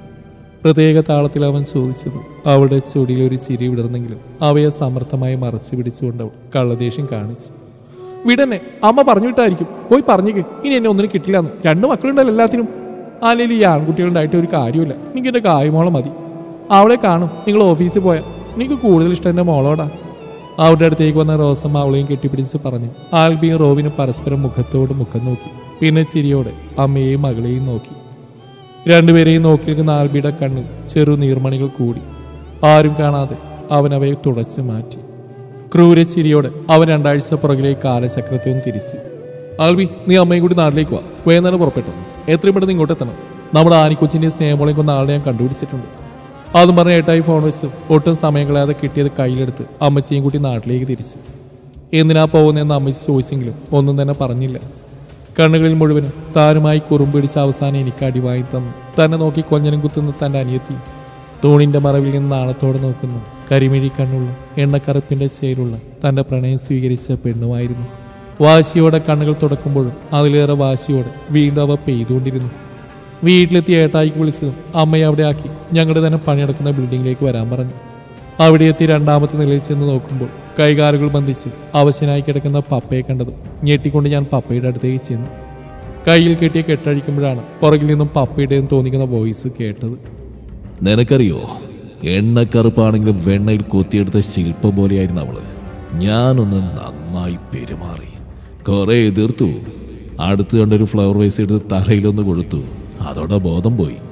പ്രത്യേക താളത്തിൽ അവൻ ചോദിച്ചത് അവളുടെ ചൊടിയിൽ ഒരു ചിരി വിടർന്നെങ്കിലും അവയെ സമർത്ഥമായി മറച്ചു പിടിച്ചുകൊണ്ട് അവൾ കള്ളദേഷ്യം കാണിച്ചു വിടന്നെ അമ്മ പറഞ്ഞു വിട്ടായിരിക്കും പോയി പറഞ്ഞേക്ക് ഇനി എന്നെ ഒന്നിനും കിട്ടില്ലെന്ന് രണ്ട് മക്കളുണ്ടല്ലോ എല്ലാത്തിനും അല്ലെങ്കിൽ ഈ ആൺകുട്ടികളുണ്ടായിട്ട് ഒരു കാര്യമില്ല എനിക്ക് എൻ്റെ കായ്മോളം മതി അവളെ കാണും നിങ്ങൾ ഓഫീസിൽ പോയാൽ എനിക്ക് കൂടുതൽ ഇഷ്ടം എൻ്റെ മോളോടാ അവരുടെ അടുത്തേക്ക് വന്ന റോസമ്മ അവളെയും കെട്ടിപ്പിടിച്ച് പറഞ്ഞു ആൽബിയും റോവിനും പരസ്പരം മുഖത്തോട് മുഖം നോക്കി പിന്നെ ചിരിയോടെ അമ്മയെയും മകളെയും നോക്കി രണ്ടുപേരെയും നോക്കി നിൽക്കുന്ന ആൽബിയുടെ കണ്ണിൽ ചെറു നീർമണികൾ കൂടി ആരും കാണാതെ അവൻ അവയെ തുടച്ചു മാറ്റി ക്രൂരച്ചിരിയോടെ അവൻ രണ്ടാഴ്ച പുറകിലെ കാലചക്രത്തെ ഒന്ന് തിരിച്ചു ആൽബി നീ അമ്മയും കൂടി നാട്ടിലേക്ക് വാ വേഗം പുറപ്പെട്ടു എത്രയും പെട്ടെന്ന് ഇങ്ങോട്ട് എത്തണം നമ്മുടെ ആനിക്കൊച്ചിൻ്റെ സ്നേഹമോളെ കൊന്ന ആളെ ഞാൻ കണ്ടുപിടിച്ചിട്ടുണ്ട് അതും പറഞ്ഞ് ഏട്ടായി ഫോൺ വെച്ച് ഒട്ടും സമയം കളയാതെ കിട്ടിയത് കയ്യിലെടുത്ത് അമ്മച്ചിയും കൂട്ടി നാട്ടിലേക്ക് തിരിച്ചു എന്തിനാ പോകുന്നതെന്ന് അമ്മച്ചി ചോദിച്ചെങ്കിലും ഒന്നും തന്നെ പറഞ്ഞില്ല കണ്ണുകളിൽ മുഴുവനും താനുമായി കുറുമ്പിടിച്ച് അവസാനം എനിക്ക് അടിവായി തന്നു തന്നെ നോക്കി കൊഞ്ഞനും കുത്തുന്ന തൻ്റെ അനിയത്തി തൂണിന്റെ മറവിൽ നിന്ന് നാണത്തോടെ നോക്കുന്നു കരിമിഴി കണ്ണുള്ള എണ്ണക്കറുപ്പിന്റെ ചേരുള്ള തന്റെ പ്രണയം സ്വീകരിച്ച പെണ്ണുമായിരുന്നു വാശിയോടെ കണ്ണുകൾ തുടക്കുമ്പോഴും അതിലേറെ വാശിയോടെ വീണ്ടും അവ പെയ്തുകൊണ്ടിരുന്നു വീട്ടിലെത്തി ഏട്ടായിക്ക് വിളിച്ചതും അമ്മയെ അവിടെ ആക്കി ഞങ്ങളുടെ തന്നെ പണിയെടുക്കുന്ന ബിൽഡിങ്ങിലേക്ക് വരാൻ പറഞ്ഞു അവിടെ എത്തി രണ്ടാമത്തെ നിലയിൽ ചെന്ന് നോക്കുമ്പോൾ കൈകാലുകൾ ബന്ധിച്ച് അവശനായി കിടക്കുന്ന പപ്പയെ കണ്ടതും ഞെട്ടിക്കൊണ്ട് ഞാൻ പപ്പയുടെ അടുത്തേക്ക് ചെന്നു കയ്യിൽ കെട്ടിയ കെട്ടഴിക്കുമ്പോഴാണ് പുറകിൽ നിന്നും പപ്പയുടെയും തോന്നിക്കുന്ന വോയിസ് കേട്ടത് നിനക്കറിയോ എണ്ണക്കറുപ്പാണെങ്കിലും വെണ്ണയിൽ കൊത്തിയെടുത്ത ശില്പം പോലെയായിരുന്നു അവള് ഞാനൊന്ന് നന്നായി പെരുമാറി കുറെ എതിർത്തു അടുത്ത് കണ്ടൊരു ഫ്ലവർ വൈസ് എടുത്ത് തറയിലൊന്ന് കൊടുത്തു അതോടെ ബോധം പോയി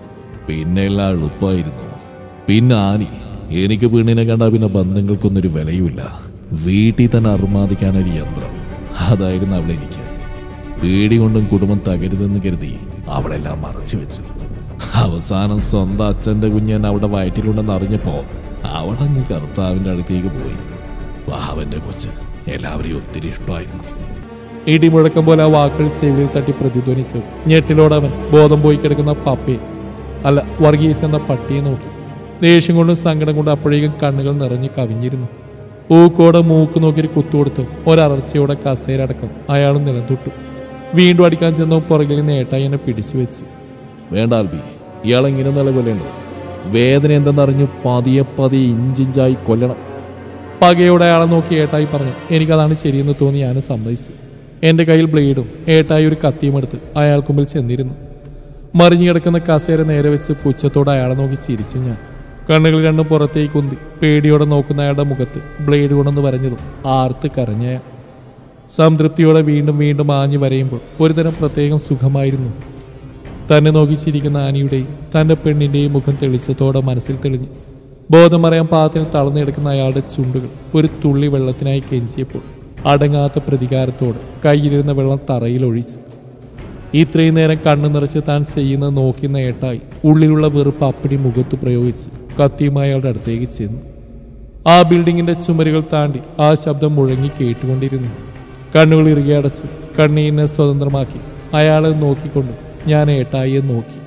പിന്നെ എല്ലാം എളുപ്പമായിരുന്നു പിന്നെ ആനി എനിക്ക് പെണ്ണിനെ കണ്ടാൽ പിന്നെ ബന്ധങ്ങൾക്കൊന്നൊരു വിലയുമില്ല വീട്ടിൽ തന്നെ അർമാദിക്കാനൊരു യന്ത്രം അതായിരുന്നു അവളെനിക്ക് പേടി കൊണ്ടും കുടുംബം തകരുതെന്ന് കരുതി അവളെല്ലാം മറച്ചു വെച്ചു അവസാനം സ്വന്തം അച്ഛന്റെ കുഞ്ഞൻ അവിടെ വയറ്റിലുണ്ടെന്ന് അറിഞ്ഞപ്പോ അവളങ്ങ് കർത്താവിന്റെ അടുത്തേക്ക് പോയി വാവന്റെ കൊച്ച് എല്ലാവരെയും ഒത്തിരി ഇഷ്ടമായിരുന്നു ഇടിമുഴക്കം പോലെ ആ വാക്കുകൾ ചെവിയിൽ തട്ടി പ്രതിധ്വനിച്ചു ഞെട്ടിലോടെ അവൻ ബോധം പോയി കിടക്കുന്ന പപ്പയെ അല്ല വർഗീസ് എന്ന പട്ടിയെ നോക്കി ദേഷ്യം കൊണ്ടും സങ്കടം കൊണ്ടും അപ്പോഴേക്കും കണ്ണുകൾ നിറഞ്ഞ് കവിഞ്ഞിരുന്നു ഊക്കോടെ മൂക്ക് നോക്കി കുത്തുകൊടുത്തു ഒരർച്ചയോടെ കസേരടക്കം അയാൾ നിലംതൊട്ടു വീണ്ടും അടിക്കാൻ ചെന്ന പുറകിൽ നിന്ന് ഏട്ടായി എന്നെ പിടിച്ചു വെച്ചു വേണ്ട ആൽബി ഇയാളെങ്ങനെ നിലകൊല്ലേണ്ടത് വേദന എന്തെന്നറിഞ്ഞു പതിയെ പതിയെ ഇഞ്ചിഞ്ചായി കൊല്ലണം പകയോടെ അയാളെ നോക്കി ഏട്ടായി പറഞ്ഞു എനിക്കതാണ് ശരിയെന്ന് തോന്നി ഞാൻ സമ്മതിച്ചു എൻ്റെ കയ്യിൽ ബ്ലേഡും ഏട്ടായി ഒരു കത്തിയും എടുത്ത് അയാൾക്ക് മുമ്പിൽ ചെന്നിരുന്നു മറിഞ്ഞു കിടക്കുന്ന കസേര നേരെ വെച്ച് പുച്ഛത്തോടെ അയാളെ നോക്കി ചിരിച്ചു ഞാൻ കണ്ണുകൾ രണ്ടും പുറത്തേക്ക് കുന്തി പേടിയോടെ നോക്കുന്ന അയാളുടെ മുഖത്ത് ബ്ലേഡ് കൊണ്ടെന്ന് പറഞ്ഞതും ആർത്ത് കരഞ്ഞ അയാൾ. സംതൃപ്തിയോടെ വീണ്ടും വീണ്ടും ആഞ്ഞു വരയുമ്പോൾ ഒരുതരം പ്രത്യേകം സുഖമായിരുന്നു തന്നെ നോക്കി ചിരിക്കുന്ന ആനിയുടെയും തൻ്റെ പെണ്ണിൻ്റെയും മുഖം തെളിച്ചത്തോടെ മനസ്സിൽ തെളിഞ്ഞു ബോധം അറിയാൻ പാത്തിന് തളർന്നെടുക്കുന്ന അയാളുടെ ചുണ്ടുകൾ ഒരു തുള്ളി വെള്ളത്തിനായി കെഞ്ചിയപ്പോൾ അടങ്ങാത്ത പ്രതികാരത്തോടെ കയ്യിലിരുന്ന വെള്ളം തറയിൽ ഒഴിച്ചു ഇത്രയും നേരം കണ്ണു നിറച്ച് താൻ ചെയ്യുന്നത് നോക്കി നേട്ടായി ഉള്ളിലുള്ള വെറുപ്പ് അപ്പടി മുഖത്ത് പ്രയോഗിച്ച് കത്തിയുമായി അയാളുടെ അടുത്തേക്ക് ചെന്നു ആ ബിൽഡിങ്ങിന്റെ ചുമരുകൾ താണ്ടി ആ ശബ്ദം മുഴങ്ങി കേട്ടുകൊണ്ടിരുന്നു കണ്ണുകൾ ഇറുകി അടച്ച് കണ്ണീരിനെ സ്വതന്ത്രമാക്കി അയാളെ നോക്കിക്കൊണ്ട് ഞാൻ ഏട്ടായിയെ നോക്കി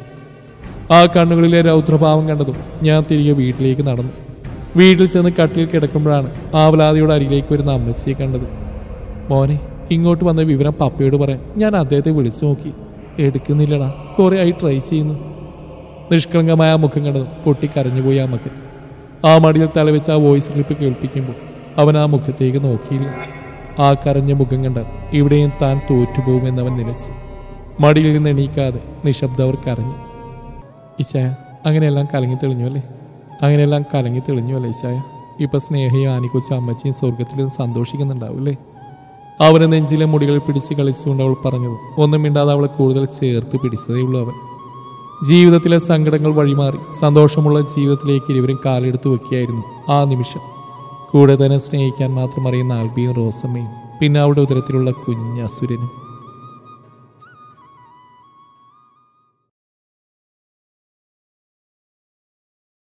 ആ കണ്ണുകളിലെ രൗദ്രഭാവം കണ്ടതും ഞാൻ തിരികെ വീട്ടിലേക്ക് നടന്നു വീട്ടിൽ ചെന്ന് കട്ടിൽ കിടക്കുമ്പോഴാണ് ആവലാതിയുടെ അരികിലേക്ക് വരുന്ന അമ്മച്ചിയെ കണ്ടത് മോനെ ഇങ്ങോട്ട് വന്ന വിവരം പപ്പയോട് പറയാൻ ഞാൻ അദ്ദേഹത്തെ വിളിച്ചു നോക്കി എടുക്കുന്നില്ലടാ കുറെ ആയി ട്രൈ ചെയ്യുന്നു നിഷ്കളങ്കമായ ആ മുഖം കണ്ടതും പൊട്ടിക്കരഞ്ഞുപോയി ആ മകൻ ആ മടിയിൽ തലവെച്ച് ആ വോയിസ് ക്ലിപ്പ് കേൾപ്പിക്കുമ്പോൾ അവൻ ആ മുഖത്തേക്ക് നോക്കിയില്ല ആ കരഞ്ഞ മുഖം കണ്ടാൽ ഇവിടെയും താൻ തോറ്റുപോകുമെന്നവൻ നിലച്ചു മടിയിൽ നിന്ന് എണീക്കാതെ നിശബ്ദ അവർ കരഞ്ഞു ഇച്ചായ അങ്ങനെയെല്ലാം കലങ്ങി തെളിഞ്ഞു അല്ലേ അങ്ങനെയെല്ലാം കലങ്ങി തെളിഞ്ഞു അല്ലേ ഇച്ചായ ഇപ്പൊ സ്നേഹയും ആനിക്കൊച്ചും അമ്മച്ചിയും സ്വർഗത്തിൽ നിന്ന് സന്തോഷിക്കുന്നുണ്ടാവും അല്ലേ അവനെ നെഞ്ചിലെ മുടികൾ പിടിച്ച് കളിച്ചുകൊണ്ട് അവൾ പറഞ്ഞത് ഒന്നും മിണ്ടാതെ അവളെ കൂടുതൽ ചേർത്ത് പിടിച്ചതേ ഉള്ളൂ അവൻ ജീവിതത്തിലെ സങ്കടങ്ങൾ വഴിമാറി സന്തോഷമുള്ള ജീവിതത്തിലേക്ക് ഇരുവരും കാലെടുത്ത് വെക്കുകയായിരുന്നു ആ നിമിഷം കൂടെ തന്നെ സ്നേഹിക്കാൻ മാത്രം അറിയുന്ന ആൽബിയും റോസമ്മയും പിന്നെ അവളുടെ ഉദരത്തിലുള്ള കുഞ്ഞസുരനും